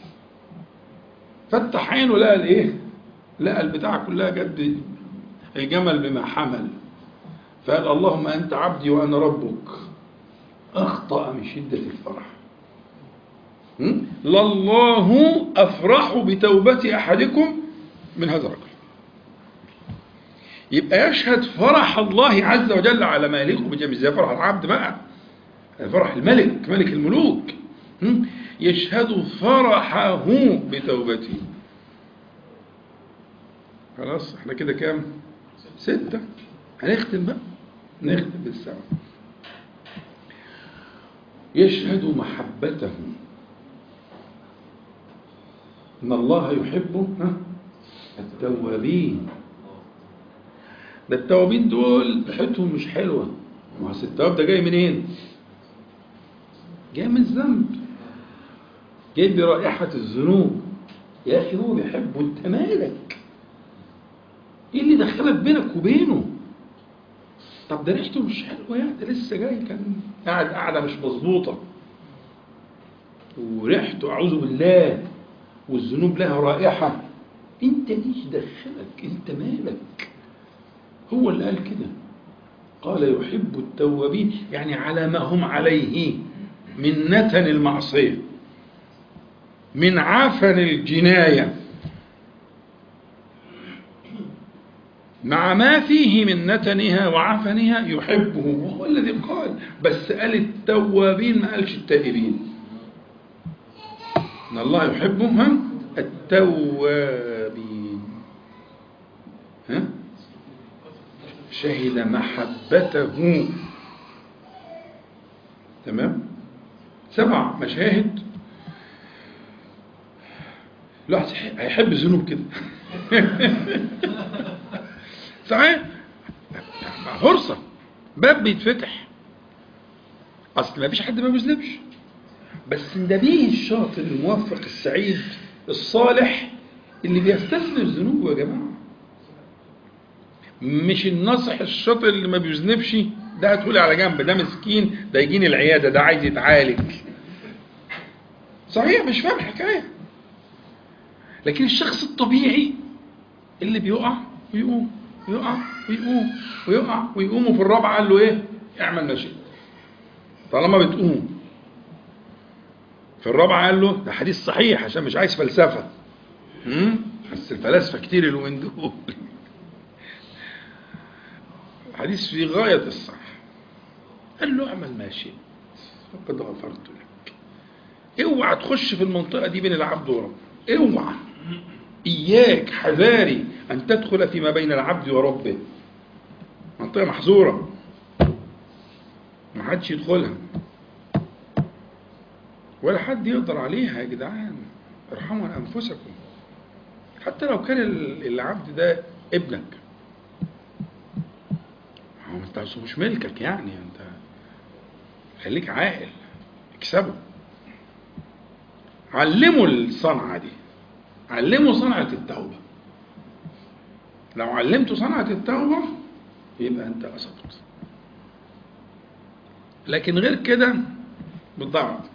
فتح عينه لقى الايه؟ لقى البتاعه كلها جد الجمل بما حمل فقال اللهم انت عبدي وانا ربك اخطا من شده الفرح م? لله افرح بتوبه احدكم من هذا الرجل يبقى يشهد فرح الله عز وجل على ما يليق بجميع زي فرح العبد بقى فرح الملك ملك الملوك م? يشهد فرحه بتوبته خلاص احنا كده كام ستة هنختم بقى نختم بالسبعة يشهد محبته ان الله يحب ها التوابين ده التوابين دول ريحتهم مش حلوه ما أصل التواب ده جاي منين جاي من الذنب جاي برائحه الذنوب يا اخي هو بيحبه انت مالك ايه اللي دخلك بينك وبينه طب ده ريحته مش حلوه يعني ده لسه جاي كان قاعد قاعده مش مظبوطه وريحته اعوذ بالله والذنوب لها رائحه انت ايش دخلك انت مالك هو اللي قال كده قال يحب التوابين يعني على ما هم عليه من نتن المعصيه من عفن الجنايه مع ما فيه من نتنها وعفنها يحبه وهو الذي قال بس قال التوابين ما قالش التائبين ان الله يحبهم ها التوابين ها شهد محبته تمام سبع مشاهد الواحد هيحب الذنوب كده صحيح فرصة باب بيتفتح أصل ما فيش حد ما بيذنبش بس النبي الشاطر الموفق السعيد الصالح اللي بيستثمر ذنوبه يا جماعة مش الناصح الشاطر اللي ما بيذنبش ده هتقولي على جنب ده مسكين ده يجيني العيادة ده عايز يتعالج صحيح مش فاهم الحكاية لكن الشخص الطبيعي اللي بيقع ويقوم ويقع ويقوم ويقع ويقوم وفي الرابعة قال له ايه اعمل ما شئت طالما بتقوم في الرابعة قال له ده حديث صحيح عشان مش عايز فلسفة مم؟ بس الفلاسفة كتير اليومين دول حديث في غاية الصح قال له اعمل ما شئت فقد غفرت لك اوعى تخش في المنطقة دي بين العبد وربه اوعى إياك حذاري أن تدخل فيما بين العبد وربه منطقة محظورة ما حدش يدخلها ولا حد يقدر عليها يا جدعان ارحموا عن أنفسكم حتى لو كان العبد ده ابنك هو انت مش ملكك يعني انت خليك عاقل اكسبه علموا الصنعة دي علموا صنعة التوبة لو علمتوا صنعة التوبة يبقى أنت أصبت لكن غير كده بتضيع وقتك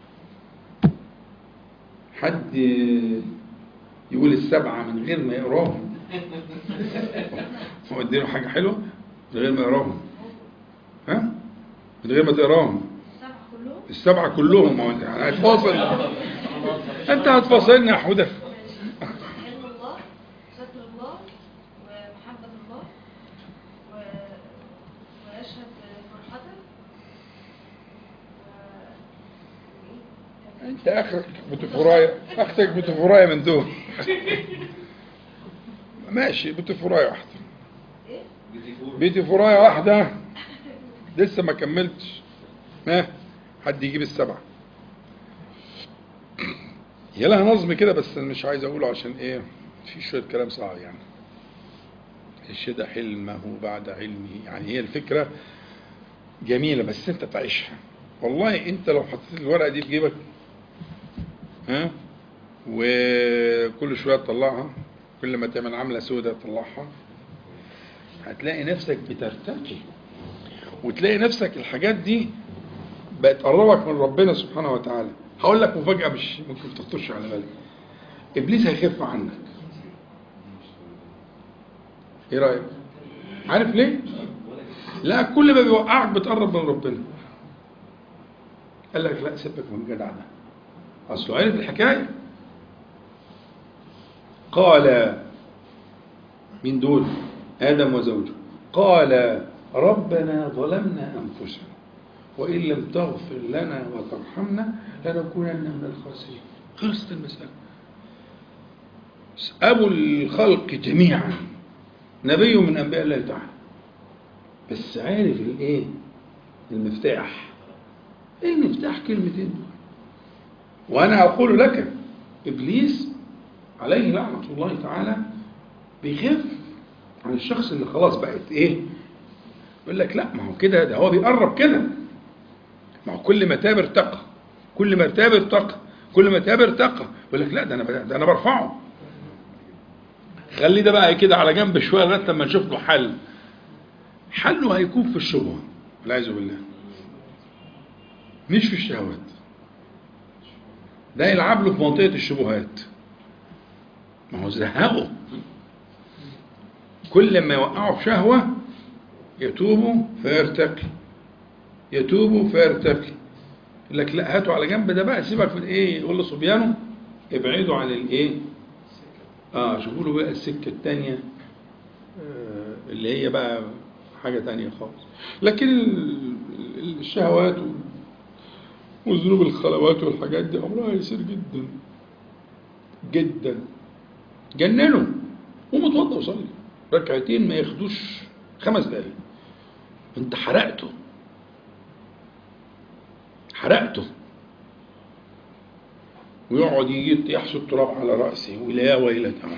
حد يقول السبعة من غير ما يقراهم هو اديله حاجة حلوة من غير ما يقراهم ها من غير ما تقراهم السبعة كلهم ما انت هتفاصل انت هتفاصلني يا حوده علم الله ستر الله ومحبة الله و... ويشهد فرحته و... انت اخرك بوتفوراية اختك بوتفوراية من دول ماشي بوتفوراية واحدة ايه؟ بوتفوراية واحدة لسه ما كملتش ها حد يجيب السبعة هي لها نظم كده بس مش عايز اقوله عشان ايه في شوية كلام صعب يعني الشد حلمه بعد علمه يعني هي الفكرة جميلة بس انت تعيشها والله انت لو حطيت الورقة دي في جيبك ها وكل شوية تطلعها كل ما تعمل عملة سودة تطلعها هتلاقي نفسك بترتقي وتلاقي نفسك الحاجات دي بقت تقربك من ربنا سبحانه وتعالى هقول لك مفاجأة مش ممكن تخطرش على بالك إبليس هيخف عنك إيه رأيك؟ عارف ليه؟ لا كل ما بيوقعك بتقرب من ربنا قال لك لا سيبك من الجدع ده أصله عرف الحكاية قال من دول آدم وزوجه قال ربنا ظلمنا أنفسنا وإن لم تغفر لنا وترحمنا لنكونن من الخاسرين خلصت المسألة أبو الخلق جميعا نبي من أنبياء الله تعالى بس عارف الإيه المفتاح إيه المفتاح كلمتين دول وأنا أقول لك إبليس عليه لعنة الله تعالى بيخف عن الشخص اللي خلاص بقت إيه يقول لك لا ما هو كده ده هو بيقرب كده ما هو كل ما تاب ارتقى كل ما ارتاب ارتقى كل ما تاب ارتقى يقول لك لا ده انا ده انا برفعه خلي ده بقى كده على جنب شويه لغايه لما نشوف له حل حله هيكون في الشبهه والعياذ بالله مش في الشهوات ده يلعب له في منطقه الشبهات ما هو زهقه كل ما يوقعه في شهوه يتوب فيرتقي يتوب فيرتقي يقول لك لا هاتوا على جنب ده بقى سيبك من ايه يقول لصبيانه ابعدوا عن الايه اه شوفوا له بقى السكه الثانيه آه، اللي هي بقى حاجة تانية خالص لكن ال- ال- الشهوات وال- وذنوب الخلوات والحاجات دي أمرها يسير جدا جدا جننوا قوم اتوضى وصلي ركعتين ما ياخدوش خمس دقايق انت حرقته حرقته ويقعد يجي يحصي التراب على رأسه ولا يا ويلته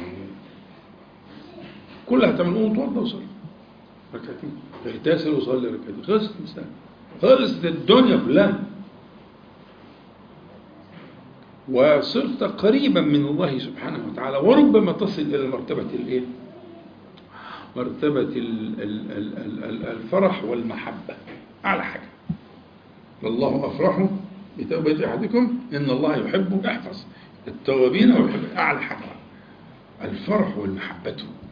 كلها تعمل قوم اتوضى وصلي ركعتين اغتسل وصلي ركعتين خلصت المسألة خلصت الدنيا كلها وصرت قريبا من الله سبحانه وتعالى وربما تصل إلى مرتبة الإيه؟ مرتبة ال- ال- ال- ال- ال- الفرح والمحبة أعلى حاجة الله أفرح بتوبة أحدكم إن الله يحب احفظ التوابين ويحب أعلى حاجة الفرح والمحبة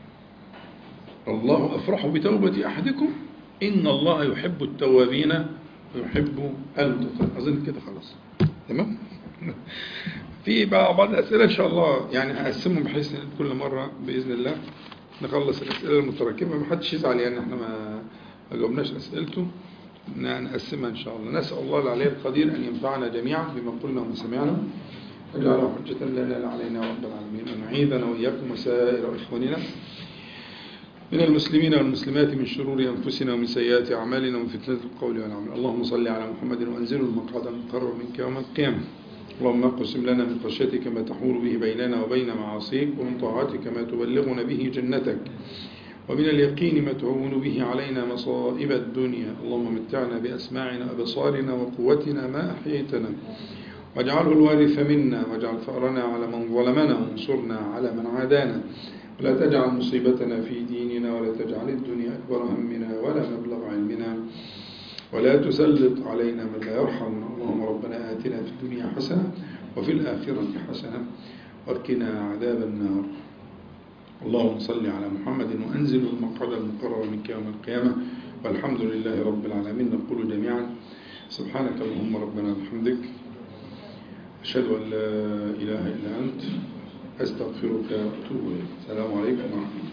الله أفرح بتوبة أحدكم إن الله يحب التوابين ويحب المتطهرين أظن كده خلاص تمام في بقى بعض الأسئلة إن شاء الله يعني هقسمهم بحيث إن كل مرة بإذن الله نخلص الأسئلة المتراكمة ما حدش يزعل يعني إحنا ما ما جاوبناش أسئلته ن- نقسمها إن شاء الله نسأل الله العلي القدير أن ينفعنا جميعا بما قلنا وما سمعنا واجعله حجة لنا لا علينا رب العالمين وأن يعيذنا وإياكم وسائر إخواننا من المسلمين والمسلمات من شرور أنفسنا ومن سيئات أعمالنا ومن فتنة القول والعمل اللهم صل على محمد وأنزله المقعد المقرر منك يوم القيامة اللهم اقسم لنا من خشيتك ما تحول به بيننا وبين معاصيك ومن طاعتك ما تبلغنا به جنتك ومن اليقين ما تهون به علينا مصائب الدنيا اللهم متعنا بأسماعنا وأبصارنا وقوتنا ما أحييتنا واجعله الوارث منا واجعل ثأرنا على من ظلمنا وانصرنا على من عادانا ولا تجعل مصيبتنا في ديننا ولا تجعل الدنيا أكبر همنا ولا مبلغ علمنا ولا تسلط علينا من لا يرحمنا اللهم ربنا آتنا في الدنيا حسنة وفي الآخرة حسنة واركنا عذاب النار اللهم صل على محمد وأنزل المقعد المقرر منك يوم القيامة والحمد لله رب العالمين نقول جميعا سبحانك اللهم ربنا وبحمدك أشهد أن لا إله إلا أنت أستغفرك وأتوب إليك السلام عليكم ورحمة الله